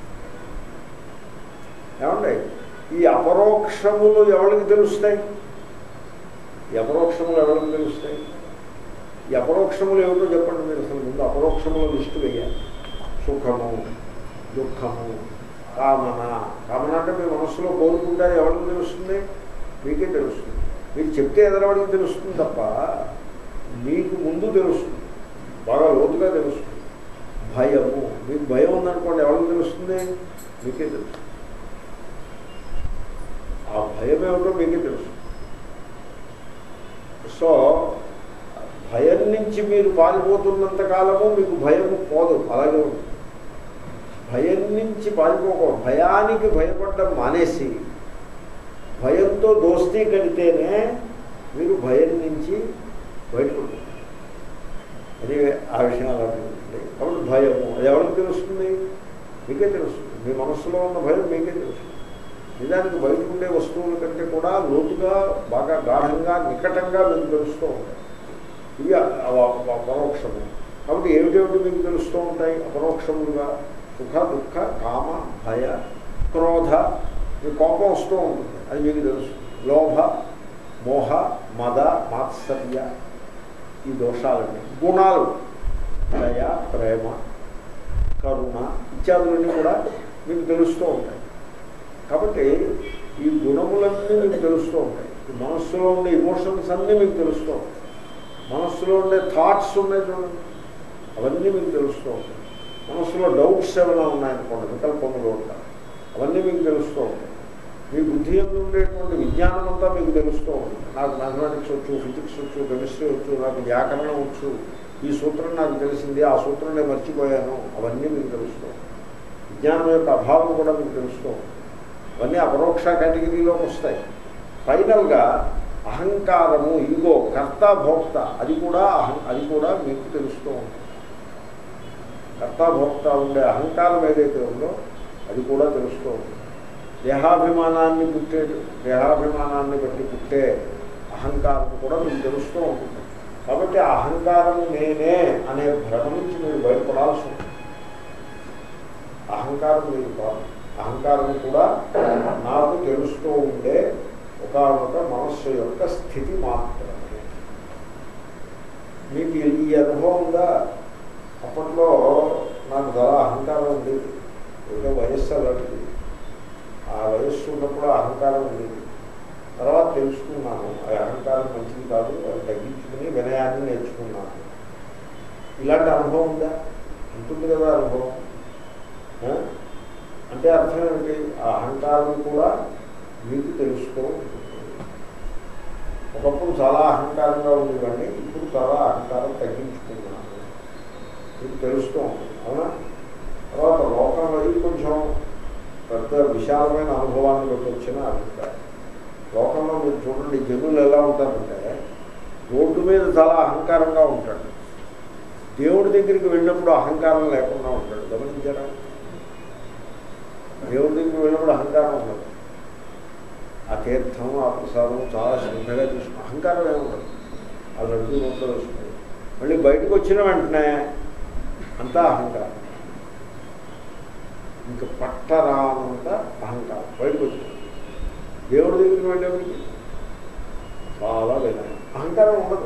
S1: ఏమండి ఈ అపరోక్షములు ఎవరికి తెలుస్తాయి ఈ అపరోక్షములు ఎవరికి తెలుస్తాయి ఈ అపరోక్షములు ఏమిటో చెప్పండి మీరు అసలు ముందు అపరోక్షముల లిస్టు వేయాలి సుఖము దుఃఖము కామన కామన అంటే మీ మనస్సులో కోరుకుంటే ఎవరికి తెలుస్తుంది మీకే తెలుస్తుంది మీరు చెప్తే ఎదరవాడికి తెలుస్తుంది తప్ప మీకు ముందు తెలుస్తుంది బాగా లోతుగా తెలుస్తుంది భయము మీకు భయం ఉందనుకోండి ఎవరికి తెలుస్తుంది మీకే తెలుస్తుంది ఆ భయం ఏమిటో మీకే తెలుస్తుంది సో భయం నుంచి మీరు పారిపోతున్నంత కాలము మీకు భయం పోదు అలాగే ఉంటుంది భయం నుంచి పారిపోకూడదు భయానికి భయపడడం మానేసి భయంతో దోస్తీ కడితేనే మీరు భయం నుంచి బయటపడుతుంది అది ఆ విషయం అలా ఉంటుంది కాబట్టి భయము అది ఎవరికి తెలుస్తుంది మీకే తెలుస్తుంది మీ మనస్సులో ఉన్న భయం మీకే తెలుస్తుంది నిజానికి బయట ఉండే వస్తువుల కంటే కూడా లోతుగా బాగా గాఢంగా నికటంగా మీకు తెలుస్తూ ఉంటాయి ఇవి అపరోక్షము కాబట్టి ఏమిటేమిటి మీకు తెలుస్తూ ఉంటాయి అపరోక్షములుగా సుఖ దుఃఖ కామ భయ క్రోధ మీకు కోపం వస్తూ ఉంటుంది అది మీకు తెలుసు లోభ మోహ మద మాత్సర్య ఈ దోషాలన్నీ గుణాలు దయ ప్రేమ కరుణ ఇత్యాదులన్నీ కూడా మీకు తెలుస్తూ ఉంటాయి కాబట్టి ఈ గుణములన్నీ మీకు తెలుస్తూ ఉంటాయి ఈ మనస్సులో ఉండే ఇమోషన్స్ అన్నీ మీకు తెలుస్తూ ఉంటాయి మనస్సులో ఉండే థాట్స్ ఉన్నాయి చూడండి అవన్నీ మీకు తెలుస్తూ ఉంటాయి మనస్సులో డౌట్స్ ఏమైనా ఉన్నాయనుకోండి వికల్పములు ఉంటాయి అవన్నీ మీకు తెలుస్తూ ఉంటాయి మీ బుద్ధి ఎందు ఉండేటువంటి విజ్ఞానం అంతా మీకు తెలుస్తూ ఉంటుంది నాకు మ్యాథమెటిక్స్ వచ్చు ఫిజిక్స్ వచ్చు కెమిస్ట్రీ వచ్చు నాకు వ్యాకరణం వచ్చు ఈ సూత్రం నాకు తెలిసింది ఆ సూత్రం నేను మర్చిపోయాను అవన్నీ మీకు తెలుస్తూ ఉంటాయి విజ్ఞానం యొక్క అభావం కూడా మీకు తెలుస్తూ ఉంటుంది అవన్నీ అపరోక్ష కేటగిరీలోకి వస్తాయి ఫైనల్గా అహంకారము ఈగో కర్త భోక్త అది కూడా అహం అది కూడా మీకు తెలుస్తూ ఉంటుంది కర్త భోక్త ఉండే అహంకారం ఏదైతే ఉందో అది కూడా తెలుస్తూ ఉంటుంది దేహాభిమానాన్ని పుట్టే దేహాభిమానాన్ని బట్టి పుట్టే అహంకారం కూడా మీకు తెలుస్తూ ఉంటుంది కాబట్టి ఆ అహంకారం నేనే అనే భ్రమ నుంచి మీరు బయటపడాల్సి ఉంటుంది అహంకారం మీరు కాదు అహంకారం కూడా నాకు తెలుస్తూ ఉండే ఒకనొక మనస్సు యొక్క స్థితి మాత్రమే మీకు ఈ అనుభవం ఉందా అప్పట్లో నాకు చాలా అహంకారం ఉంది ఏదో వయస్సు అలాంటిది ఆ వయస్సు ఉన్నప్పుడు అహంకారం ఉండేది తర్వాత తెలుసుకున్నాను ఆ అహంకారం మంచిది కాదు అది తగ్గించుకుని వినయాన్ని నేర్చుకున్నాను ఇలాంటి అనుభవం ఉందా ఉంటుంది కదా అనుభవం ఆ? అంటే అర్థం ఏమిటి ఆ అహంకారం కూడా మీకు తెలుస్తూ ఉంటుంది ఒకప్పుడు చాలా అహంకారంగా ఉండేవాడిని ఇప్పుడు చాలా అహంకారం తగ్గించుకున్నాను మీకు తెలుస్తూ ఉంటుంది అవునా తర్వాత లోకంలో ఇది కొంచెం పెద్ద విశాలమైన అనుభవాన్ని బట్టి వచ్చిన అభిప్రాయం లోకంలో మీరు చూడండి జనులు ఎలా ఉంటారంటే రోడ్డు మీద చాలా అహంకారంగా ఉంటాడు దేవుడి దగ్గరికి వెళ్ళినప్పుడు అహంకారం లేకుండా ఉంటాడు గమనించారా దేవుడి దగ్గరికి వెళ్ళినప్పుడు అహంకారం ఉండదు ఆ తీర్థం ఆ ప్రసాదం చాలా శ్రద్ధగా చూసుకుని అహంకారం ఏమి ఉండదు ఆ లడ్డు నోట్లో వేసుకుంది మళ్ళీ బయటకు వచ్చిన వెంటనే అంతా అహంకారం ఇంకా పట్టరానంత అహంకారం బయటకు వచ్చింది దేవుడి దగ్గరికి వెళ్ళేప్పటికి చాలా వినయం అహంకారం ఉండదు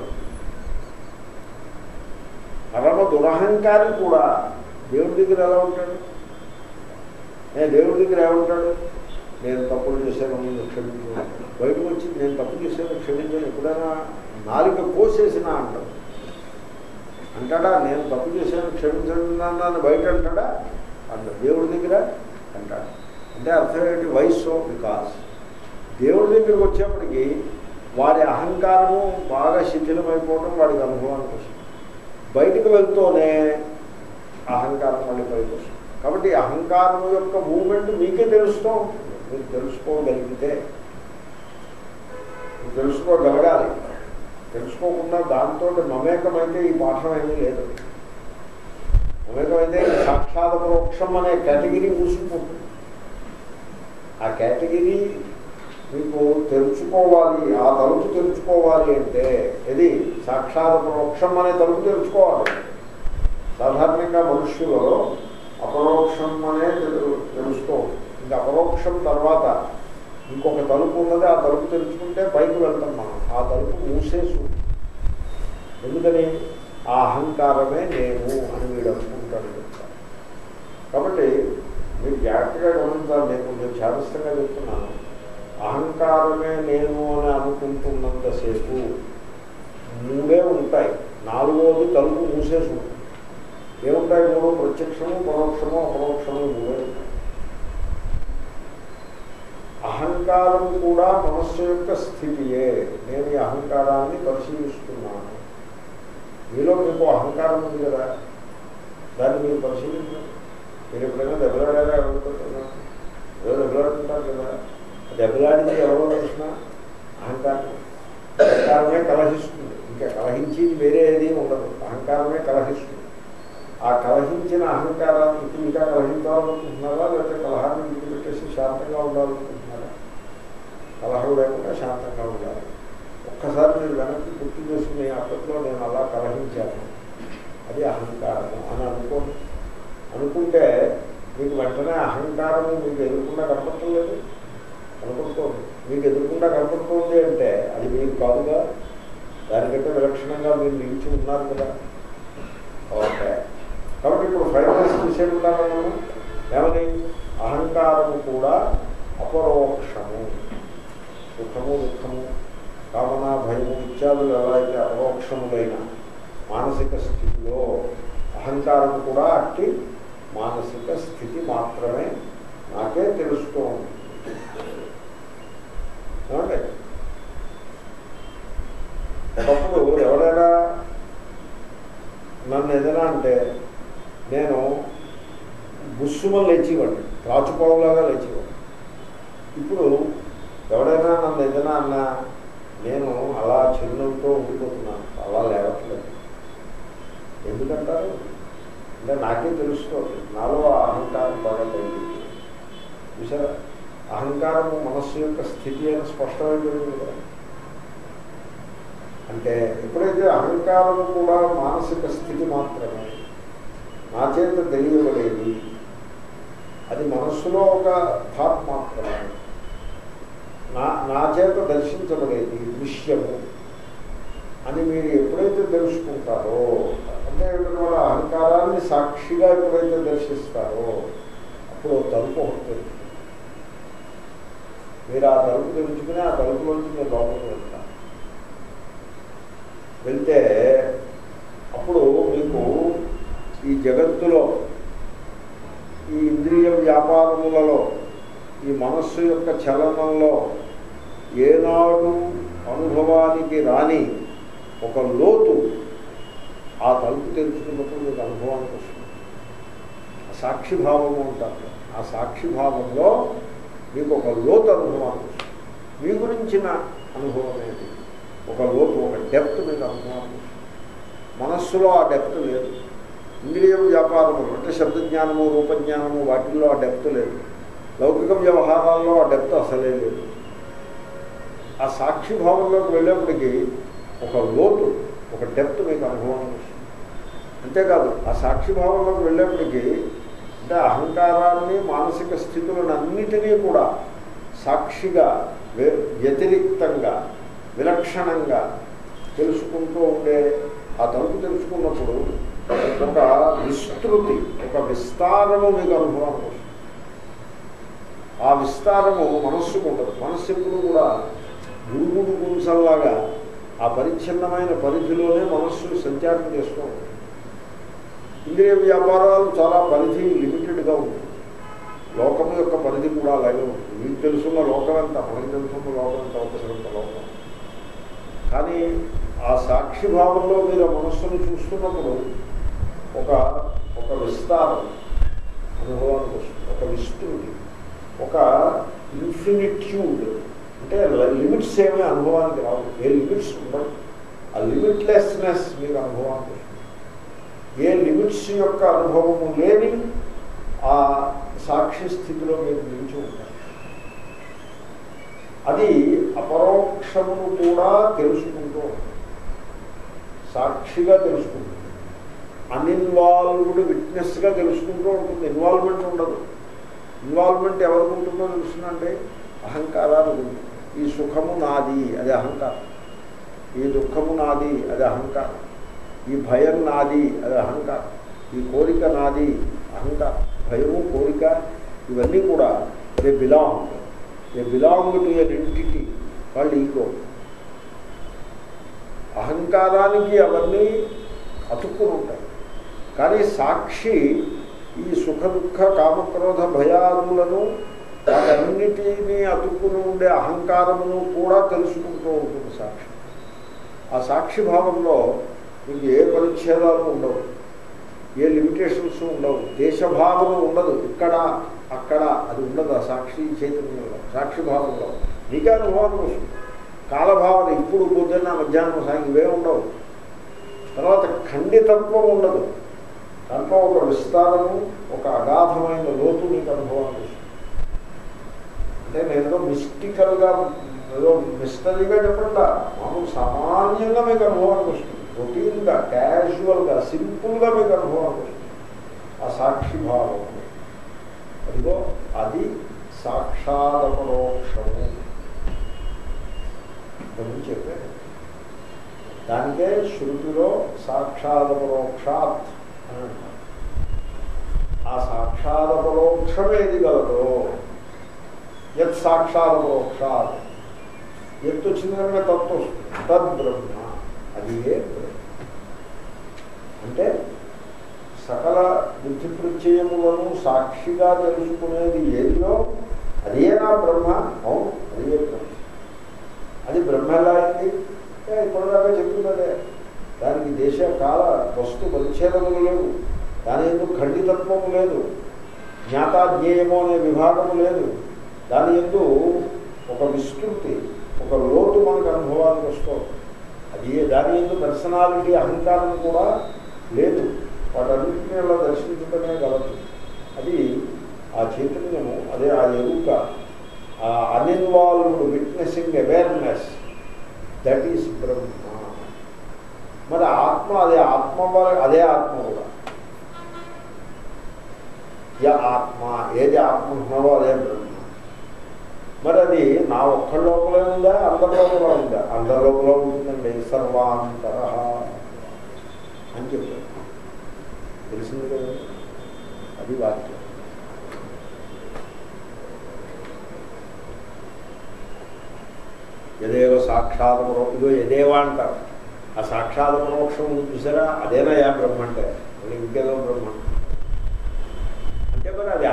S1: పరమ దురహంకారం కూడా దేవుడి దగ్గర ఎలా ఉంటాడు నేను దేవుడి దగ్గర ఏమంటాడు నేను తప్పులు చేశాను నేను క్షమించు బయటకు వచ్చి నేను తప్పు చేశాను క్షమించాను ఎప్పుడైనా నాలుక కోసేసినా అంటాడు అంటాడా నేను తప్పు చేశాను క్షమించను బయట అంటాడా అంటాడు దేవుడి దగ్గర అంటాడు అంటే అర్థం ఏంటి వయస్సు బికాస్ దేవుడి దగ్గరికి వచ్చేప్పటికి వారి అహంకారము బాగా శిథిలమైపోవడం వాడికి అనుభవానికి వస్తుంది బయటకు వెళ్తూనే అహంకారం మళ్ళీ పైకి వస్తుంది కాబట్టి అహంకారం యొక్క మూమెంట్ మీకే తెలుస్తూ ఉంటుంది మీరు తెలుసుకోగలిగితే మీరు తెలుసుకోగలగాలి తెలుసుకోకుండా దాంతో మమేకమైతే ఈ పాఠం ఏమీ లేదు మమేకమైతే సాక్షాత్ పరోక్షం అనే కేటగిరీ మూసుకుపోతుంది ఆ కేటగిరీ మీకు తెలుసుకోవాలి ఆ తలుపు తెలుసుకోవాలి అంటే ఇది సాక్షాత్ పరోక్షం అనే తలుపు తెలుసుకోవాలి సాధారణంగా మనుష్యులలో అపరోక్షం అనే తెలు- తెలుస్తూ ఉంటుంది. ఇంకా అపరోక్షం తర్వాత ఇంకొక తలుపు ఉన్నది ఆ తలుపు తెలుసుకుంటే పైకి వెళ్తాం మనం ఆ తలుపు మూసేసి ఉంది. ఎందుకని ఆ అహంకారమే నేను అని వీడు అనుకుంటాడు చెప్తాను కాబట్టి మీరు జాగ్రత్తగా గమనించాలి నేను కొంచెం చేతస్థంగా చెప్తున్నాను అహంకారమే నేను అని అనుకుంటున్నంతసేపు మూడే ఉంటాయి నాలుగోది తలుపు మూసేసి ఉంటుంది ఏముంటాయి మూడు ప్రత్యక్షము పరోక్షము అపరోక్షము మూడే ఉంటాయి అహంకారం కూడా మనస్సు యొక్క స్థితియే నేను ఈ అహంకారాన్ని పరిశీలిస్తున్నాను మీలో మీకు అహంకారం ఉంది కదా దాన్ని మీరు పరిశీలించండి మీరు ఎప్పుడైనా దెబ్బలాడారా ఎవరికొట్టున్నా ఏదో దెబ్బలాడుతుంటారు కదా దెబ్బలాడింది ఎవరో తెలిసిన అహంకారం అహంకారమే కలహిస్తుంది ఇంకా కలహించేది వేరే ఏది ఉండదు అహంకారమే కలహిస్తుంది ఆ కలహించిన అహంకారాన్ని ఇప్పుడు ఇంకా కలహించాలనుకుంటున్నారా లేకపోతే కలహాన్ని ఇంటికి పెట్టేసి శాంతంగా ఉండాలనుకుంటున్నారా కలహం లేకుండా శాంతంగా ఉండాలి ఒక్కసారి మీరు వెనక్కి గుర్తు చేసుకుని అప్పట్లో నేను అలా కలహించాను అది అహంకారము అని అనుకోండి అనుకుంటే మీకు వెంటనే అహంకారము మీకు ఎదుర్కొన్నా కనపడలేదు కనపడుతోంది మీకు ఎదుర్కొన్నా కనపడుతోంది అంటే అది మీకు కాదుగా దానికంటే విలక్షణంగా మీరు నిలిచి ఉన్నారు కదా ఓకే కాబట్టి ఇప్పుడు ఫైనల్స్ చూసేట్టున్నాను మనం ఏమని అహంకారము కూడా అపరోక్షము సుఖము దుఃఖము కామన భయము ఇత్యాదులు ఎలా అయితే అపరోక్షములైన మానసిక స్థితిలో అహంకారం కూడా అట్టి మానసిక స్థితి మాత్రమే నాకే తెలుస్తూ ఉంది ఏమండి ఒకప్పుడు ఎవరైనా నన్ను ఏదైనా అంటే నేను బుస్సుమని లేచేవాడిని రాచుకోవలాగా లేచేవాడిని ఇప్పుడు ఎవడైనా నన్ను ఏదైనా అన్నా నేను అలా చిరునవ్వుతో ఉండిపోతున్నాను అలా లేవట్లేదు ఎందుకంటారు అంటే నాకే తెలుసుకోవాలి నాలో ఆ అహంకారం బాగా తగ్గింది చూసారా అహంకారము మనస్సు యొక్క స్థితి అని స్పష్టమైపోయింది కదా అంటే ఎప్పుడైతే అహంకారము కూడా మానసిక స్థితి మాత్రమే నా చేత తెలియబడేది అది మనస్సులో ఒక థాట్ మాత్రమే నా నా చేత దర్శించబడేది దృశ్యము అని మీరు ఎప్పుడైతే తెలుసుకుంటారో అంటే ఏమిటంటే వాళ్ళ అహంకారాన్ని సాక్షిగా ఎప్పుడైతే దర్శిస్తారో అప్పుడు ఓ తలుపు ఒకటి తెరుచుకుంటుంది. మీరు ఆ తలుపు తెలుసుకుని ఆ తలుపులోంచి మీరు లోపలికి వెళ్తారు వెళ్తే ఈ ఇంద్రియ వ్యాపారములలో ఈ మనస్సు యొక్క చలనంలో ఏనాడు అనుభవానికి రాని ఒక లోతు ఆ తలుపు తెలుసుకున్నప్పుడు మీకు అనుభవానికి వస్తుంది ఆ సాక్షిభావము అంటారు ఆ సాక్షిభావంలో మీకు ఒక లోతు అనుభవానికి వస్తుంది మీ గురించిన అనుభవం అనేది ఒక లోతు ఒక డెప్త్ మీకు అనుభవానికి వస్తుంది మనస్సులో ఆ డెప్త్ లేదు ఇంద్రియ వ్యాపారము అంటే శబ్దజ్ఞానము రూపజ్ఞానము వాటిల్లో ఆ డెప్త్ లేదు లౌకిక వ్యవహారాల్లో ఆ డెప్త్ అసలే లేదు ఆ సాక్షిభావంలోకి వెళ్ళేప్పటికీ ఒక లోతు ఒక డెప్త్ మీకు అనుభవానికి వస్తుంది అంతేకాదు ఆ సాక్షిభావంలోకి వెళ్ళేప్పటికీ అంటే అహంకారాన్ని మానసిక స్థితులను అన్నిటినీ కూడా సాక్షిగా వ్య- వ్యతిరిక్తంగా విలక్షణంగా తెలుసుకుంటూ ఉండే ఆ తలుపు తెలుసుకున్నప్పుడు ఒక విస్తృతి ఒక విస్తారము మీకు అనుభవానికి వస్తుంది ఆ విస్తారము మనస్సుకు ఉండదు మనస్సు ఎప్పుడు కూడా గురుగుడు గుంసల్లాగా ఆ పరిచ్ఛిన్నమైన పరిధిలోనే మనస్సు సంచారం చేస్తూ ఉంటుంది ఇంద్రియ వ్యాపారాలు చాలా పరిధి లిమిటెడ్గా ఉంటుంది లోకం యొక్క పరిధి కూడా అలాగే ఉంటుంది మీకు తెలుసున్న లోకం ఎంత మనకి తెలుసున్న లోకం ఎంత ఒకసారంత లోకం కానీ ఆ సాక్షి భావంలో మీరు ఆ మనస్సును చూస్తున్నప్పుడు ఒక ఒక విస్తారం అనుభవానికి వస్తుంది ఒక విస్తృతి ఒక ఇన్ఫినిట్యూడ్ అంటే లిమిట్స్ ఏమీ అనుభవానికి రావు ఏ లిమిట్స్ ఉండవు ఆ లిమిట్లెస్నెస్ మీకు అనుభవానికి వస్తుంది ఏ లిమిట్స్ యొక్క అనుభవము లేని ఆ సాక్షి స్థితిలో మీరు నిలిచి ఉంటారు అది అపరోక్షమును కూడా తెలుసుకుంటూ ఉంటుంది సాక్షిగా తెలుసుకుంటుంది అన్ఇన్వాల్వ్డ్ విట్నెస్గా తెలుసుకుంటూ ఉంటుంది ఇన్వాల్వ్మెంట్ ఉండదు ఇన్వాల్వ్మెంట్ ఎవరికి ఉంటుందో తెలుస్తుందంటే అహంకారానికి ఉంటుంది ఈ సుఖము నాది అది అహంకారం ఈ దుఃఖము నాది అది అహంకారం ఈ భయం నాది అది అహంకారం ఈ కోరిక నాది అహంకారం భయము కోరిక ఇవన్నీ కూడా they belong they belong to an entity వాళ్ళు ఈగో అహంకారానికి అవన్నీ అతుక్కుని ఉంటాయి కానీ సాక్షి ఈ సుఖ దుఃఖ కామక్రోధ భయాదులను వాటన్నిటినీ అతుక్కుని ఉండే అహంకారమును కూడా తెలుసుకుంటూ ఉంటుంది సాక్షి ఆ సాక్షి భావంలో మీకు ఏ పరిచ్ఛేదాలు ఉండవు ఏ లిమిటేషన్స్ ఉండవు దేశభావం ఉండదు ఇక్కడ అక్కడ అది ఉండదు ఆ సాక్షి చైతన్యంలో సాక్షి భావంలో నీకే అనుభవానికి వస్తుంది కాలభావన ఇప్పుడు పొద్దున్న మధ్యాహ్నం సాయం ఇవే ఉండవు తర్వాత ఖండితత్వం ఉండదు దాంట్లో ఒక విస్తారము ఒక అగాధమైన లోతు నీకు అనుభవానికి వస్తుంది అంటే నేను ఏదో మిస్టికల్గా ఏదో మిస్టరీగా చెప్పకుండా మామూలు సామాన్యంగా మీకు అనుభవానికి వస్తుంది రొటీన్గా క్యాజువల్గా సింపుల్గా మీకు అనుభవానికి వస్తుంది ఆ సాక్షి భావం అదిగో అది సాక్షాదపరోక్షము అని చెప్పాను దానికే శృతిలో సాక్షాదపరోక్షాత్ అని అంటారు ఆ సాక్షాదపరోక్షమేది గలదో యత్ సాక్షాదపరోక్షాత్ ఎత్తు వచ్చింది కనుక తత్వ వస్తుంది తద్బ్రహ్మ అది ఏ బ్రహ్మ అంటే సకల బుద్ధి ప్రత్యయములను సాక్షిగా తెలుసుకునేది ఏదిలో అదే నా బ్రహ్మ అవును అదే బ్రహ్మ అది బ్రహ్మ ఎలా అయింది ఏ, ఇప్పటిదాకా చెప్తున్నదే దానికి దేశ కాల వస్తు పరిచ్ఛేదములు లేవు దాని ఎందుకు ఖండితత్వము లేదు జ్ఞాతాజ్ఞేయము అనే విభాగము లేదు దాని ఎందు ఒక విస్తృతి ఒక లోతు మనకు అనుభవానికి వస్తుంది అది ఏ- దాని ఎందు పర్సనాలిటీ అహంకారం కూడా లేదు వాటన్నింటినీ అలా దర్శించడమే గలదు అది ఆ చైతన్యము అదే ఆ ఎరుక ఆ uninvolved witnessing awareness that is Brahma మరి ఆత్మ అదే ఆత్మ వల్ల- అదే ఆత్మ కూడా య ఆత్మ ఏది ఆత్మ ఉన్నావో అదే బ్రహ్మ మరి అది నా ఒక్క లోపలే ఉందా అందరి లోపల ఉందా అందరి లోపల ఉంటుందండి సర్వాంతర అని చెప్పారు తెలిసింది కదా అది వాక్యం యదేవ సాక్షాత్ పరో- ఇదో యదేవ అంటారు ఆ సాక్షాత్ పరోక్షం ఉంది చూసారా అదేనా యా బ్రహ్మ అంటే మళ్ళీ ఇంకేదో బ్రహ్మ అంటే మరి అది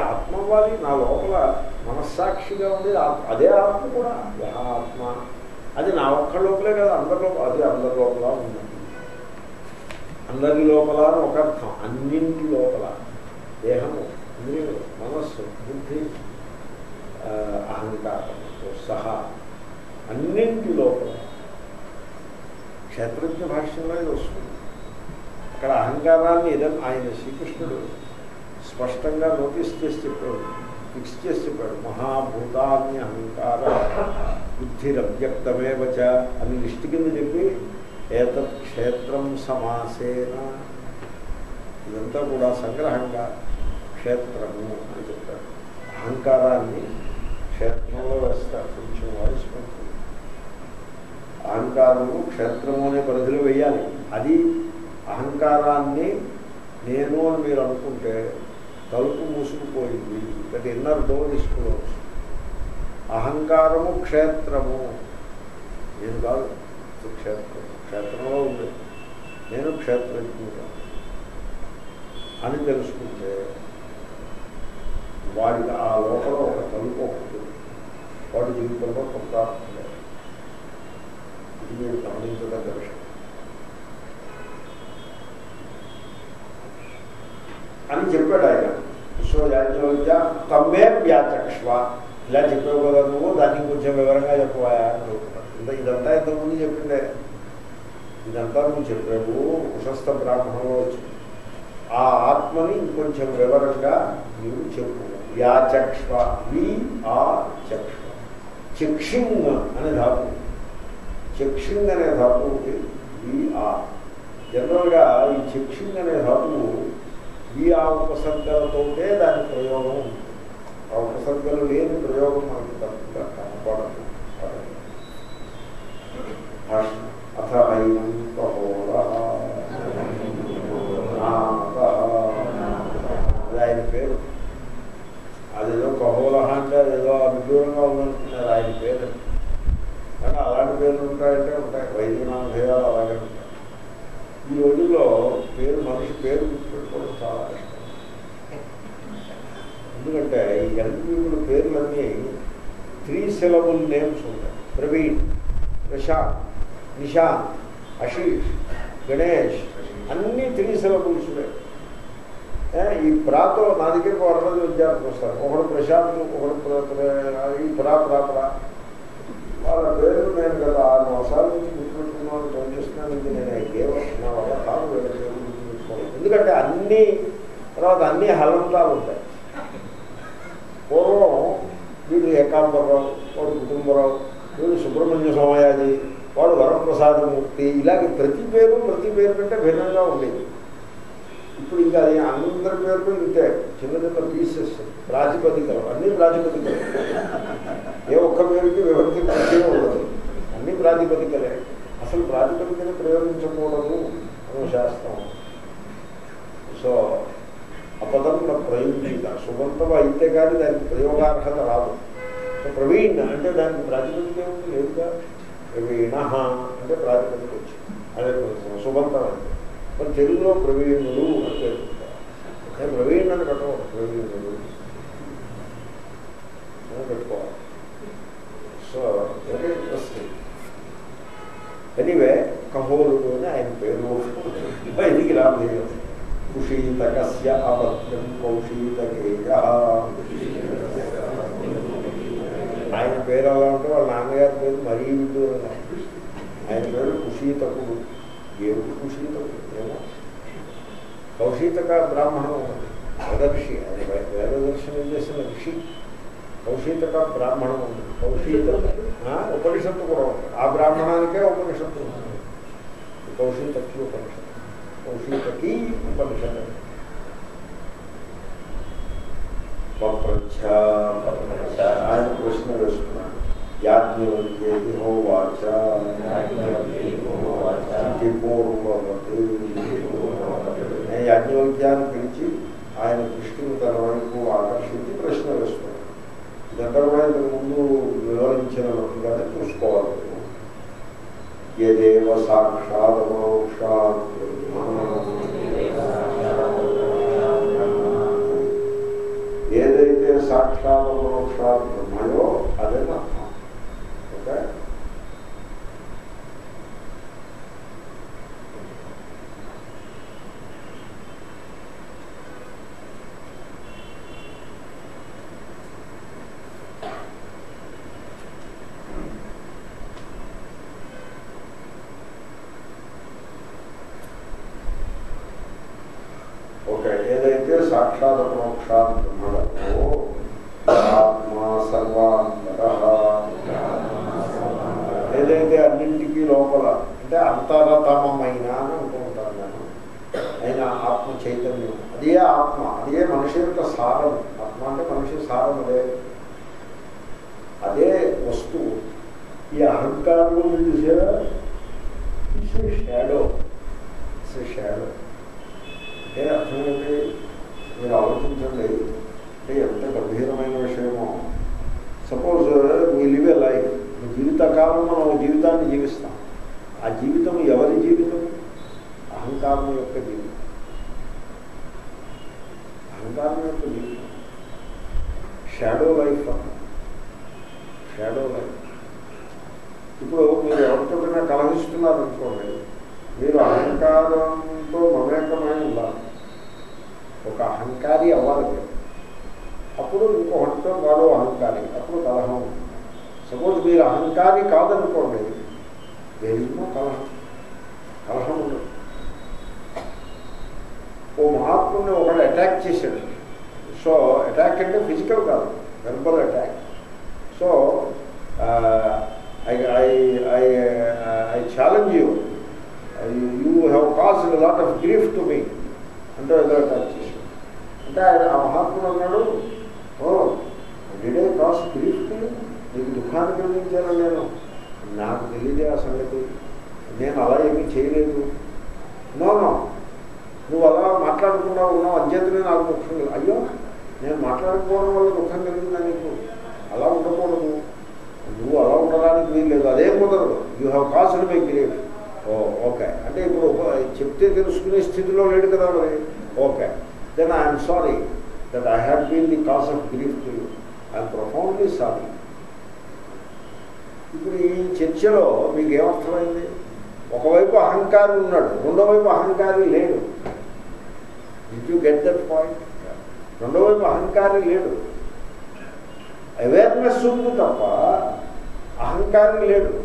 S1: అవ్వాలి నా లోపల మనస్సాక్షిగా ఉంది ఆ- అదే ఆత్మ కూడా యహ ఆత్మ అది నా ఒక్క లోపలే కదా అందరి లోపల అది అందరి లోపల ఉంది అందరి లోపల అని ఒక అర్థం అన్నింటి లోపల దేహము ఇంద్రియులు మనస్సు బుద్ధి ఆ, అహంకారంతో సహా అన్నింటి లోపల క్షేత్రజ్ఞ భాష్యంలో ఇది వస్తుంది అక్కడ అహంకారాన్ని ఏదైనా ఆయన శ్రీకృష్ణుడు స్పష్టంగా నోటీస్ చేసి చెప్పాడు ఫిక్స్ చేసి చెప్పాడు మహాభూతాన్ని అహంకార బుద్ధిరవ్యక్తమే వచ అని లిస్ట్ కింద చెప్పి ఏతత్ క్షేత్రం సమాసేన ఇదంతా కూడా సంగ్రహంగా క్షేత్రము అని చెప్తాడు అహంకారాన్ని క్షేత్రంలో వేస్తారు కొంచెం వాయిస్ పెంచుతుంది అహంకారము క్షేత్రము అనే పరిధిలో వేయాలి అది అహంకారాన్ని నేను అని మీరు అనుకుంటే తలుపు మూసుకుపోయింది దట్ ఇన్నర్ డోర్ తీసుకోవచ్చు అహంకారము క్షేత్రము నేను కాదు ఇది క్షేత్రం క్షేత్రంలో ఉంది నేను క్షేత్రజ్ఞుడు అని తెలుసుకుంటే వాడికి ఆ లోపల ఒక తలుపు ఒకటి ఉంది. వాడి జీవితంలో కొంత లేదు. ఇది మీరు గమనించదగ్గ విషయం అని చెప్పాడు ఆయన విశ్వజాజ్ఞ తమ్మే వ్యాచక్ష్వ ఇలా చెప్పావు కదా నువ్వు దాన్ని కొంచెం వివరంగా చెప్పవా అని అడుగుతున్నాడు ఇంత ఇదంతా ఇంతకుముందు చెప్పిండే ఇదంతా నువ్వు చెప్పావు ఉషస్థ బ్రాహ్మణంలో వచ్చింది ఆ ఆత్మని ఇంకొంచెం వివరంగా నీవు చెప్పు వ్యాచక్ష్వ వి ఆ చక్ష్వ చక్షింగ్ అనే ధాతు చక్షింగ్ అనే ధాతువుకి వి ఆ జనరల్గా ఈ చక్షింగ్ అనే ధాతువు ఈ ఆ ఉపసర్గలతోటే దాని ప్రయోగం ఉంటుంది ఆ ఉపసర్గలు లేని ప్రయోగం మనకి తప్పుగా కనపడదు అథ అయినం కహోర అది ఆయన పేరు అదేదో కహోలహ అంటే అదేదో విదూరంగా ఉందనుకున్నారు ఆయన పేరు కానీ అలాంటి పేర్లు ఉంటాయంటే ఉంటాయి వైద్యనామ భేదాలు అలాగే ఉంటాయి ఈ రోజుల్లో పేరు మనిషి పేరు గుర్తుపెట్టుకోవడం చాలా కష్టం ఎందుకంటే ఈ యంగ్ పీపుల్ పేర్లన్నీ త్రీ సిలబుల్ నేమ్స్ ఉంటాయి ప్రవీణ్ ప్రశాంత్ నిశాంత్ ఆశీష్ గణేష్ అన్నీ త్రీ సిలబుల్స్ ఈ ప్రాతో నా దగ్గరికి వరద విద్యార్థులు వస్తారు ఒకడు ప్రశాంత్ ఒకడు ప్ర- ప్ర- ఈ ప్రా ప్రా ప్రా వాళ్ళ పేర్లు నేను గత ఆరు మాసాల నుంచి గుర్తుపెట్టుకున్నాను ట్రై చేస్తున్నాను ఇది నేను కేవలం నా వల్ల కాదు వీళ్ళ పేర్లు గుర్తుపెట్టుకోవాలి ఎందుకంటే అన్ని తర్వాత అన్ని హలంతాలు ఉంటాయి పూర్వం వీడు ఏకాంబరరావు వాడు కుటుంబరావు వీడు సుబ్రహ్మణ్య సోమయాజి వాడు వరప్రసాదమూర్తి ఇలాగే ప్రతి పేరు ప్రతి పేరు కంటే భిన్నంగా ఉండేది ఇప్పుడు ఇంకా అది అందరి పేర్లు ఇంతే చిన్న చిన్న పీసెస్ ప్రాతిపదికలు అన్ని ప్రాతిపదికలు ఏ ఒక్క పేరుకి విభక్తి పరిచయం ఉండదు అన్ని ప్రాతిపదికలే అసలు ప్రాతిపదికలు ప్రయోగించకూడదు అనే శాస్త్రం సో అపదం ప్రయోగిక సుగంతం అయితే కానీ దానికి ప్రయోగార్హత రాదు సో ప్రవీణ్ అంటే దానికి ప్రాతిపదిక ఏముంది లేదుగా ప్రవీణ అంటే ప్రాతిపదిక వచ్చింది అదే సుగంతం అంటే మరి తెలుగులో ప్రవీణులు అని పేర్కొంటారు నేను ప్రవీణ్ అని పెట్టకూడదు ప్రవీణులు అని పెట్టుకోవాలి సో వెరీ ఇంట్రెస్టింగ్ ఎనీవే కహోలుడు అని ఆయన పేరు బయటికి రాలేదు కుషీతకస్య అబద్ధం కౌశీతకేయ ఆయన పేరు అలా ఉంటే వాళ్ళ నాన్నగారి పేరు మరీ విదూరంగా ఉంది. ఆయన పేరు కుషీతకుడు ఏమిటి కుషీతకుడు ఏమో కౌశీతక బ్రాహ్మణం ఉన్నది వేదర్షి అది వేదదర్శనం చేసిన ఋషి కౌశీతక బ్రాహ్మణం ఉంది కౌశీత ఆ, ఉపనిషత్తు కూడా ఉంది ఆ బ్రాహ్మణానికే ఉపనిషత్తు ఉంటుంది కౌశీతకి ఉపనిషత్తు కౌశీతకి ఉపనిషత్తు పప్రచ్ఛ ఆయన ప్రశ్న వేస్తున్నాడు యాజ్ఞవల్యేది హోవాచ ఇది పూర్వవత్ నేను యాజ్ఞవల్క్యాన్ని పిలిచి ఆయన దృష్టిని తన వైపు ఆకర్షించి ప్రశ్న వేస్తున్నాడు ఇదంతా కూడా ఇంతకు ముందు వివరించినట్టుగానే చూసుకోవాలి యదేవ సాక్షాత్ మోక్షాత్ ఏదైతే సాక్షాత్ పరోక్షాత్ బ్రహ్మయో అదే అర్థం ఓకే ఓకే ఏదైతే సాక్షాత్ పరోక్షాత్ బ్రహ్మలో ఆత్మా సర్వాంతర ఏదైతే అన్నింటికీ లోపల అంటే అంతరతమైన అని అంటూ ఉంటాను నేను అయిన ఆత్మ చైతన్యం అదే ఆత్మ అదే మనిషి యొక్క సారం ఆత్మ అంటే మనిషి సారం అదే అదే వస్తువు ఈ అహంకారం చూసారా షాడో షాడో అంటే అర్థం ఏంటి మీరు ఆలోచించండి అంటే ఎంత గంభీరమైన విషయమో suppose we live a life జీవితకాలం మనం ఒక జీవితాన్ని జీవిస్తాం ఆ జీవితం ఎవరి జీవితం అహంకారం యొక్క జీవితం అహంకారం యొక్క జీవితం షాడో లైఫ్ అన్న షాడో లైఫ్ ఇప్పుడు మీరు ఎవరితోటైనా కలహిస్తున్నారనుకోండి మీరు అహంకారంతో మమేకమై ఉండాలి ఒక అహంకారి అవ్వాలి మీరు అప్పుడు ఇంకొకటితో వాడు అహంకారి అప్పుడు కలహం సపోజ్ మీరు అహంకారి కాదనుకోండి దేనిలో కలహం కలహం ఉండదు ఓ మహాత్ముని ఒకడు అటాక్ చేశాడు సో అటాక్ అంటే ఫిజికల్ కాదు verbal attack so I I I I challenge you you have cause lot of grief to me అంటే ఏదో అటాక్ చేశాడు అంటే ఆయన ఆ మహాత్ముడు అన్నాడు oh did I cause grief to నీకు దుఃఖాన్ని కలిగించాను నేను నాకు తెలియదే ఆ సంగతి నేను అలా ఏమీ చేయలేదు నో నో నువ్వు అలా మాట్లాడకుండా ఉన్నావు అంచేతనే నాకు దుఃఖం లేదు అయ్యో నేను మాట్లాడకపోవడం వల్ల దుఃఖం కలిగిందా నీకు అలా ఉండకూడదు నువ్వు అలా ఉండడానికి వీలు లేదు అదేం కుదరదు you have caused my great oh okay అంటే ఇప్పుడు ఒక- చెప్తే తెలుసుకునే స్థితిలో లేడు కదా మరి okay then I'm sorry that I have been the cause of grief to you I'm profoundly sorry ఇప్పుడు ఈ చర్చలో మీకు ఏమర్థమైంది ఒకవైపు అహంకారి ఉన్నాడు రెండో వైపు అహంకారి లేడు did you get that point రెండో వైపు అహంకారి లేడు అవేర్నెస్ ఉంది తప్ప అహంకారం లేడు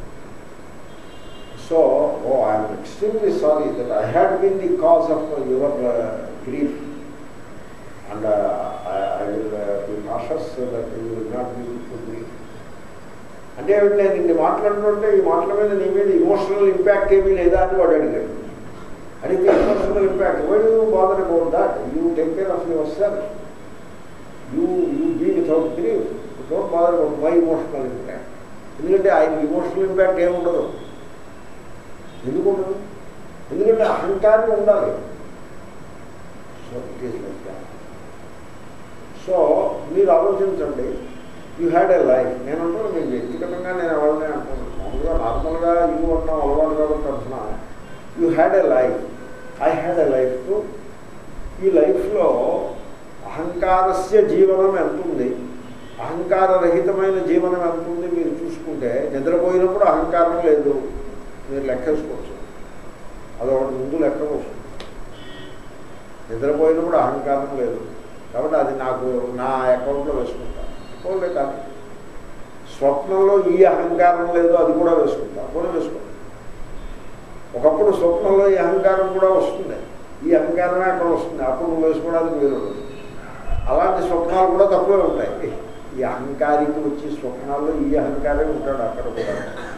S1: so oh I'm extremely sorry that I had been the cause of your grief and I will be cautious that you will not be to grief అంటే ఏమిటి నేను ఇన్ని మాట్లాడుతుంటే ఈ మాటల మీద నీ మీద ఇమోషనల్ ఇంపాక్ట్ ఏమీ లేదా అని వాడు అడిగాడు అడిగితే emotional impact why you bother about that you take care of yourself you you be without grieve don't bother about my emotional impact ఎందుకంటే ఆయన ఇమోషనల్ ఇంపాక్ట్ ఏముండదు ఎందుకు ఉండదు ఎందుకంటే అహంకారం ఉండాలి so it is like that so మీరు ఆలోచించండి యూ హ్యాడ్ ఏ లైఫ్ నేను అంటున్నాను మీకు వ్యక్తిగతంగా నేను ఎవరిని అంటున్నాను మామూలుగా నార్మల్గా యూ అన్నాం అలవాటు కాబట్టి అంటున్నా you had a life I had a life to ఈ లైఫ్లో అహంకారస్య జీవనం ఎంత ఉంది అహంకారరహితమైన జీవనం ఎంత ఉంది మీరు చూసుకుంటే నిద్రపోయినప్పుడు అహంకారం లేదు మీరు లెక్కేసుకోవచ్చు అదొకటి ముందు లెక్క వస్తుంది నిద్రపోయినప్పుడు అహంకారం లేదు కాబట్టి అది నాకు నా అకౌంట్లో వేసుకుంటాను పోలే కానీ స్వప్నంలో ఈ అహంకారం లేదు అది కూడా వేసుకుంటా కూడా వేసుకుంటా ఒకప్పుడు స్వప్నంలో ఈ అహంకారం కూడా వస్తుంది ఈ అహంకారమే అక్కడ వస్తుంది అప్పుడు నువ్వు వేసుకోవడానికి వీలు ఉండదు అలాంటి స్వప్నాలు కూడా తక్కువే ఉంటాయి ఈ అహంకారికి వచ్చే స్వప్నాల్లో ఈ అహంకారమే ఉంటాడు అక్కడ కూడా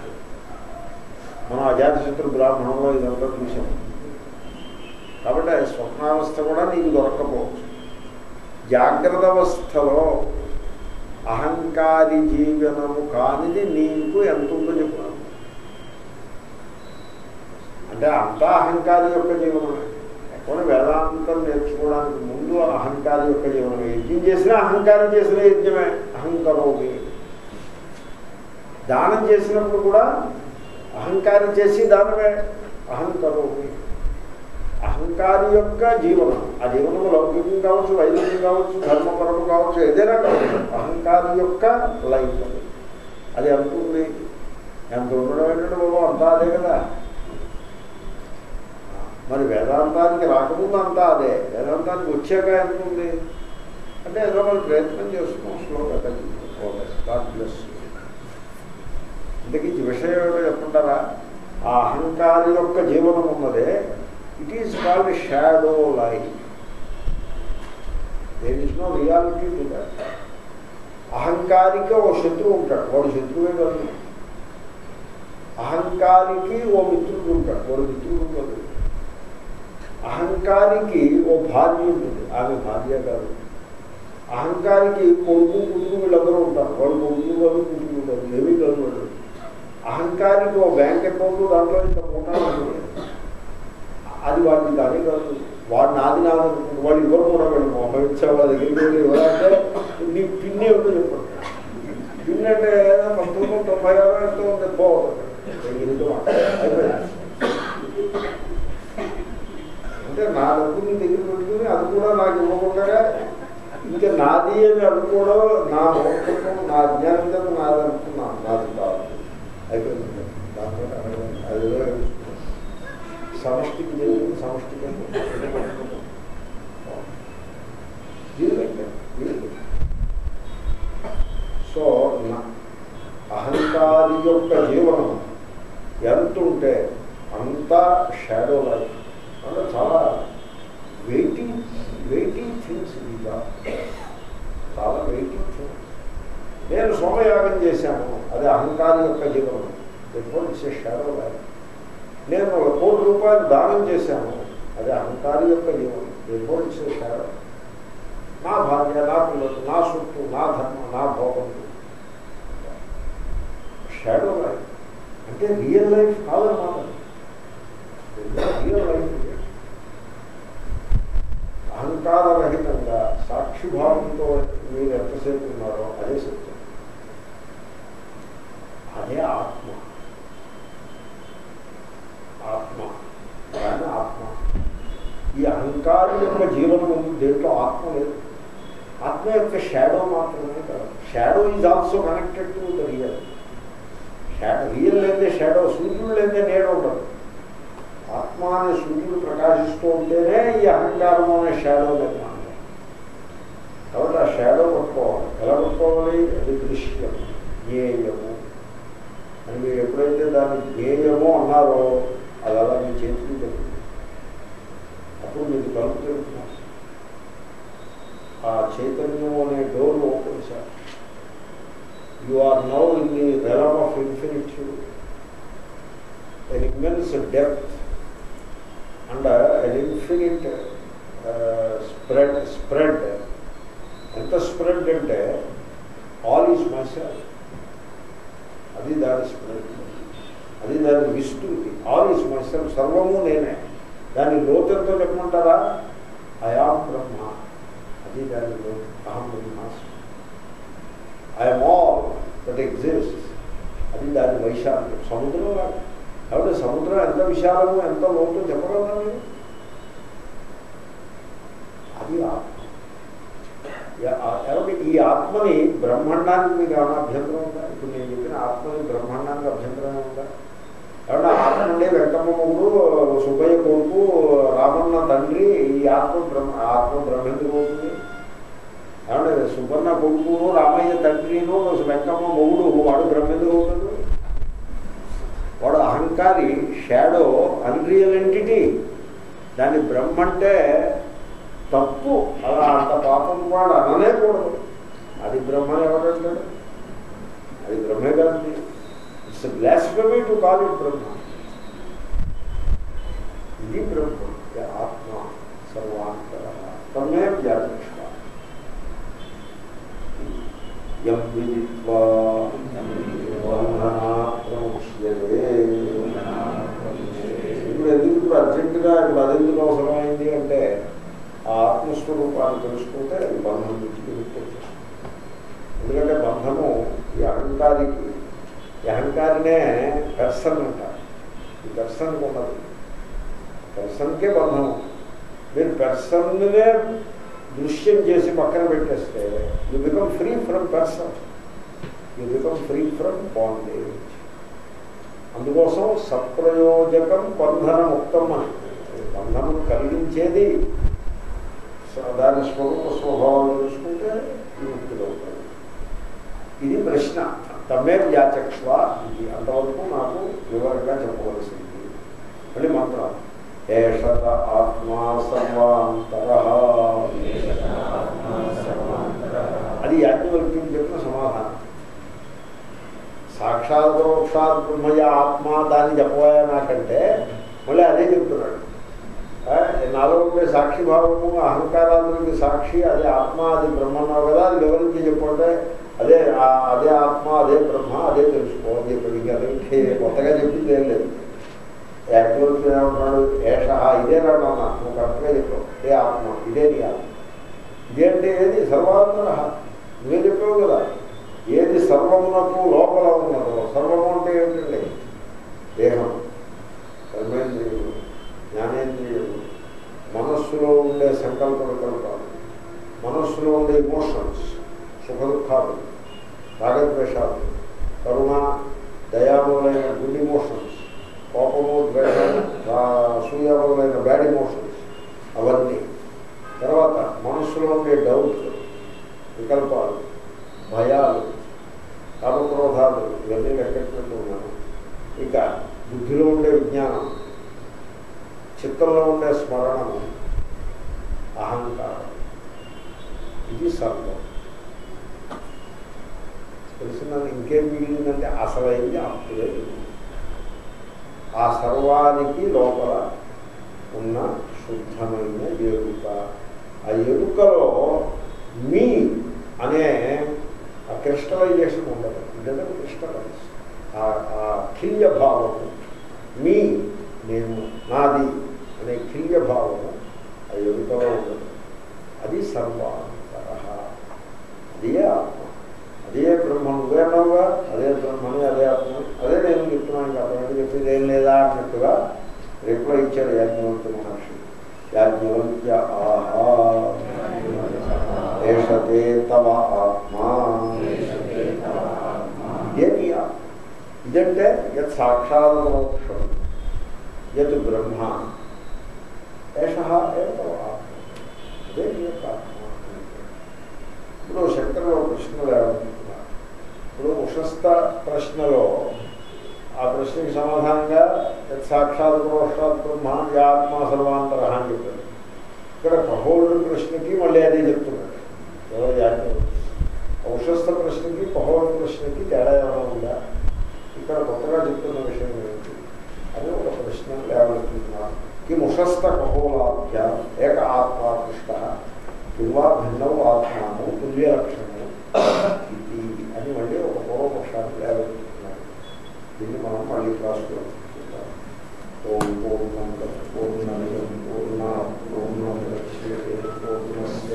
S1: మనం అజాతశత్రు బ్రాహ్మణంలో ఇదంతా చూసాం కాబట్టి ఆ స్వప్నావస్థ కూడా నీకు దొరకపోవచ్చు జాగ్రత్త అవస్థలో అహంకారి జీవనము కానిది నీకు ఎంత ఉందో చెప్పాను అంటే అంతా అహంకారి యొక్క జీవనమే ఎక్కడ వేదాంతం నేర్చుకోవడానికి ముందు అహంకారి యొక్క జీవనమే యజ్ఞం చేసినా అహంకారం చేసిన యజ్ఞమే అహంకరోమి దానం చేసినప్పుడు కూడా అహంకారం చేసి దానమే అహంకరోమి అహంకారి యొక్క జీవనం ఆ జీవనం లౌకికం కావచ్చు వైదికం కావచ్చు ధర్మపరం కావచ్చు ఏదైనా కావచ్చు అహంకారి యొక్క లైఫ్ అది అది ఎంత ఉంది ఎంత ఉండడం ఏంటంటే బాబు అంతా అదే కదా మరి వేదాంతానికి రాకముందు అంతా అదే వేదాంతానికి వచ్చాక ఎంత ఉంది అంటే ఏదో వాళ్ళు ప్రయత్నం చేస్తున్నాం స్లోగా తగ్గి ఇంతకీ ఈ విషయం ఏమిటో చెప్పుంటారా ఆ అహంకారి యొక్క జీవనం ఉన్నదే it is called shadow life there is no reality to that అహంకారికి ఓ శత్రువు ఉంటాడు వాడు శత్రువే కాదు అహంకారికి ఓ మిత్రుడు ఉంటాడు వాడు మిత్రుడు కాదు అహంకారికి ఓ భార్య ఉంటుంది ఆమె భార్య కాదు అహంకారికి కొడుకు కూతురు వీళ్ళందరూ ఉంటారు వాడు కొడుకు కాదు కూతురు కాదు ఏమీ కాదు వాడు అహంకారికి ఓ బ్యాంక్ అకౌంట్ దాంట్లో ఇంత మూటాలు ఉంటుంది అది వాడికి దాని కాదు వాడు నాది నాది అనుకుంటుంది వాడు ఇవ్వరు కూడా వీళ్ళు మొహం ఇచ్చే వాళ్ళ దగ్గరికి వెళ్ళి ఇవ్వాలంటే నీ పిన్ని ఎవరు చెప్పండి పిన్ అంటే పంతొమ్మిది వందల తొంభై ఆరు ఎంతో ఉంది పోతుంది అయిపోయింది అంటే నా డబ్బు నీ దగ్గర పెట్టుకుని అది కూడా నాకు ఇవ్వకుండా ఇంకా నాది అని అనుకోవడం నా మూర్ఖత్వం నా అజ్ఞానం చేత నాది అనుకున్నాను నాది కాదు అయిపోయింది దాంతో అది సమష్టికి జరిగింది సమష్టికి సో అహంకారి యొక్క జీవనం ఎంత ఉంటే అంతా షాడో లైఫ్ అంటే చాలా వెయిటింగ్ వెయిటింగ్ థింగ్స్ ఇదిగా చాలా వెయిటింగ్ థింగ్స్ నేను సోమయాగం చేశాను అది అహంకారం యొక్క జీవనం ఎటువంటి ఇట్స్ షాడో లైఫ్ నేను ఒక కోటి రూపాయలు దానం చేశాను అది అహంకారి యొక్క జీవనం ఎటువంటి ఇట్స్ షాడో నా భార్య నా పిల్లలు నా సొత్తు నా ధర్మం నా భోగం షాడో లైఫ్ అంటే రియల్ లైఫ్ కాదన్నమాట రియల్ లైఫ్ అహంకారరహితంగా సాక్షిభావంతో మీరు ఎంతసేపు ఉన్నారో అదే సత్యం అదే ఆత్మ ఆత్మ కానీ ఆత్మ ఈ అహంకారం యొక్క జీవనం ఉంది దేంట్లో ఆత్మ లేదు ఆత్మ యొక్క షాడో మాత్రమే కాదు shadow is also connected to the real shadow real లేదే షాడో సూర్యుడు లేదే నీడ ఉండదు ఆత్మ అనే సూర్యుడు ప్రకాశిస్తూ ఉంటేనే ఈ అహంకారం అనే షాడో నిర్మాణం కాబట్టి ఆ షాడో పట్టుకోవాలి ఎలా పట్టుకోవాలి అది దృశ్యం జ్ఞేయము అని మీరు ఎప్పుడైతే దాన్ని జ్ఞేయము అన్నారో అది అలా మీ చేతికి పెట్టింది అప్పుడు మీకు తలుపు తెలుస్తున్నారు ఆ చైతన్యం అనే door open sir you are now in the realm of infinitude an immense depth and uh, an infinite uh, spread spread ఎంత స్ప్రెడ్ అంటే ఆల్ ఈజ్ మై సెల్ఫ్ అది దాని స్ప్రెడ్ అది దాని విస్తృతి ఆల్ ఈజ్ మై సెల్ఫ్ సర్వము నేనే దాని లోతంతో చెప్పమంటారా అయాం బ్రహ్మ అది దాని లోతు అహం బ్రహ్మాస్మి ఐఎమ్ ఆల్ దట్ ఎగ్జిస్ట్ అది దాని వైశాల్యం సముద్రం లాగా కాబట్టి సముద్రం ఎంత విశాలము ఎంత లోతు చెప్పగలరా మీరు అది ఆత్మ కాబట్టి ఈ ఆత్మని బ్రహ్మాండానికి మీకు ఏమైనా అభ్యంతరం ఉందా ఇప్పుడు నేను చెప్పిన ఆత్మని బ్రహ్మాండానికి అభ్యంతరం ఉందా కాబట్టి ఆత్మ ఉండే వెంకమ్మ మొగుడు సుబ్బయ్య కొడుకు రామన్న తండ్రి ఈ ఆత్మ బ్రహ్మ ఆత్మ బ్రహ్మెందుకు అవుతుంది ఏమంటే సుబ్బన్న కొడుకును రామయ్య తండ్రిను వెంకమ్మ మొగుడు వాడు బ్రహ్మెందుకు అవుతుంది వాడు అహంకారి షాడో అన్రియల్ ఎంటిటీ దాన్ని బ్రహ్మ అంటే తప్పు అలా అంత పాపం వాడు అనలేకూడదు అది బ్రహ్మ ఎవరంటాడు అది బ్రహ్మే కదండి it's blasphemy to call it Brahma ఇది బ్రహ్మ ఇది ఆత్మ సర్వాంతర తమే వ్యాధిష్ట యం విదిత్వా ఇప్పుడు ఎందుకు ఇప్పుడు అర్జెంటుగా ఇప్పుడు అదెందుకు అవసరమైంది అంటే ఆ ఆత్మస్వరూపాన్ని తెలుసుకుంటే అది బంధం నుంచి విముక్తి ఎందుకంటే బంధము ఈ అహంకారికి ఈ అహంకారినే పెర్సన్ అంటారు ఈ పెర్సన్కి ఉన్నది పెర్సన్ పర్సన్కే బంధం ఉంటుంది మీరు పర్సన్నే దృశ్యం చేసి పక్కన పెట్టేస్తే you become free from person you become free from bondage అందుకోసం సప్రయోజకం బంధన ముక్తం అని బంధమును కలిగించేది స- దాని స్వరూప స్వభావం చూసుకుంటే విముక్తులవుతాయి ఇది ప్రశ్న తమ్మే వ్యాచక్ష్వ ఇది అంతవరకు నాకు వివరంగా చెప్పవలసింది మళ్ళీ మంత్రం ఏషత ఆత్మా సర్వాంతర అది యాజ్ఞవల్క్యం చెప్పిన సమాధానం సాక్షాత్ పరోక్షాత్ బ్రహ్మయ ఆత్మ దాన్ని చెప్పబోయా నాకంటే మళ్ళీ అదే చెప్తున్నాడు ఆ, నాలో ఉండే సాక్షి భావము అహంకారాలకి సాక్షి అదే ఆత్మ అది బ్రహ్మన్నావు కదా అది వివరించి చెప్పంటే అదే ఆ- అదే ఆత్మ అదే బ్రహ్మ అదే తెలుసుకో అని చెప్పాడు ఇంకా అదేంటి కొత్తగా చెప్పింది ఏం లేదు యాక్చువల్గా ఏమంటున్నాడు ఏష ఇదే రాడు నువ్వు కరెక్ట్గా చెప్పావు ఇదే ఆత్మ ఇదే నీ ఆత్మ ఇదేంటి ఏది సర్వాంతర నువ్వే చెప్పావు కదా ఏది సర్వమునకు లోపల ఉన్నదో సర్వము అంటే ఏంటండి దేహం కర్మేంద్రియులు జ్ఞానేంద్రియులు మనస్సులో ఉండే సంకల్ప వికల్పాలు మనస్సులో ఉండే ఇమోషన్స్ సుఖ దుఃఖాలు రాగద్వేషాలు కరుణ దయాములైన గుడ్ ఇమోషన్స్ కోపము ద్వేషము అసూయాములైన బ్యాడ్ ఇమోషన్స్ అవన్నీ తర్వాత మనస్సులో ఉండే డౌట్స్ వికల్పాలు భయాలు కామక్రోధాలు ఇవన్నీ లెక్కెట్టినట్టు ఉన్నాను ఇక బుద్ధిలో ఉండే విజ్ఞానం చిత్తంలో ఉండే స్మరణము అహంకారం ఇది సర్వం తెలిసిందని ఇంకేం మిగిలిందంటే అసలైంది అప్పుడే ఆ సర్వానికి లోపల ఉన్న శుద్ధమైన ఎరుక ఆ ఎరుకలో మీ అనే ఆ క్రిస్టలైజేషన్ ఉండదు ఇదంతా క్రిస్టలైజ్ ఆ ఖిల్య భావము మీ నేను నాది అనే ఖిల్య భావము ఆ ఎరుకలో ఉండదు అది సర్వాంతర అదే ఆత్మ అదే బ్రహ్మ నువ్వే అన్నావుగా అదే బ్రహ్మని అదే ఆత్మ అదే నేను చెప్తున్నాను ఇంకా అతను చెప్పేది ఏం లేదా అన్నట్టుగా రిప్లై ఇచ్చాడు యాజ్ఞవల్క్య మహర్షి యాజ్ఞవల్క్య ఆహా ఏషతే తవ ఆత్మా ఇదే నీ ఆత్మ ఇదంటే యత్ సాక్షాత్ మోక్షం యత్ బ్రహ్మ ఏష ఏవ తవ ఆత్మ అదే నీ యొక్క ఆత్మ ఇప్పుడు శంకరులు ఒక ప్రశ్నలు ఏమనుకుంటున్నారు ఇప్పుడు ఉషస్థ ప్రశ్నలో ఆ ప్రశ్నకి సమాధానంగా యత్ సాక్షాత్ పురోషాత్ బ్రహ్మ ఆత్మ సర్వాంతర అని చెప్పారు ఇక్కడ కహోడు ప్రశ్నకి మళ్ళీ అదే చెప్తున్నాడు ఎవరు యాజ్ఞవల్క్యుడు. ఉషస్థ ప్రశ్నకి కహోడు ప్రశ్నకి తేడా ఏమైనా ఉందా ఇక్కడ కొత్తగా చెప్తున్న విషయం ఏంటి అని ఒక ప్రశ్న లేవనెత్తుతున్నారు కిం ఉషస్థ కహోలాభ్య ఏక ఆత్మాకృష్ట కింవా భిన్నవు ఆత్మాను తుల్యలక్షణము ఇది అని మళ్ళీ ఒక పూర్వపక్షాన్ని లేవనెత్తుతున్నారు దీన్ని మనం మళ్ళీ క్లాసులో చూద్దాం ఓం పూర్ణం పూర్ణమిదం పూర్ణ పూర్ణముద్యతే పూర్ణస్య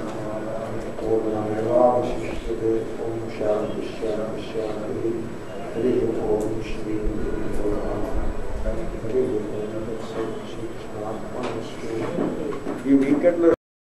S1: పూర్ణమేవాశిష్యతే ఓం శాంతి శాంతి శాంతి హరి ఓం శ్రీ గురు హరి ఓం శ్రీ కృష్ణ ఈ వీకెండ్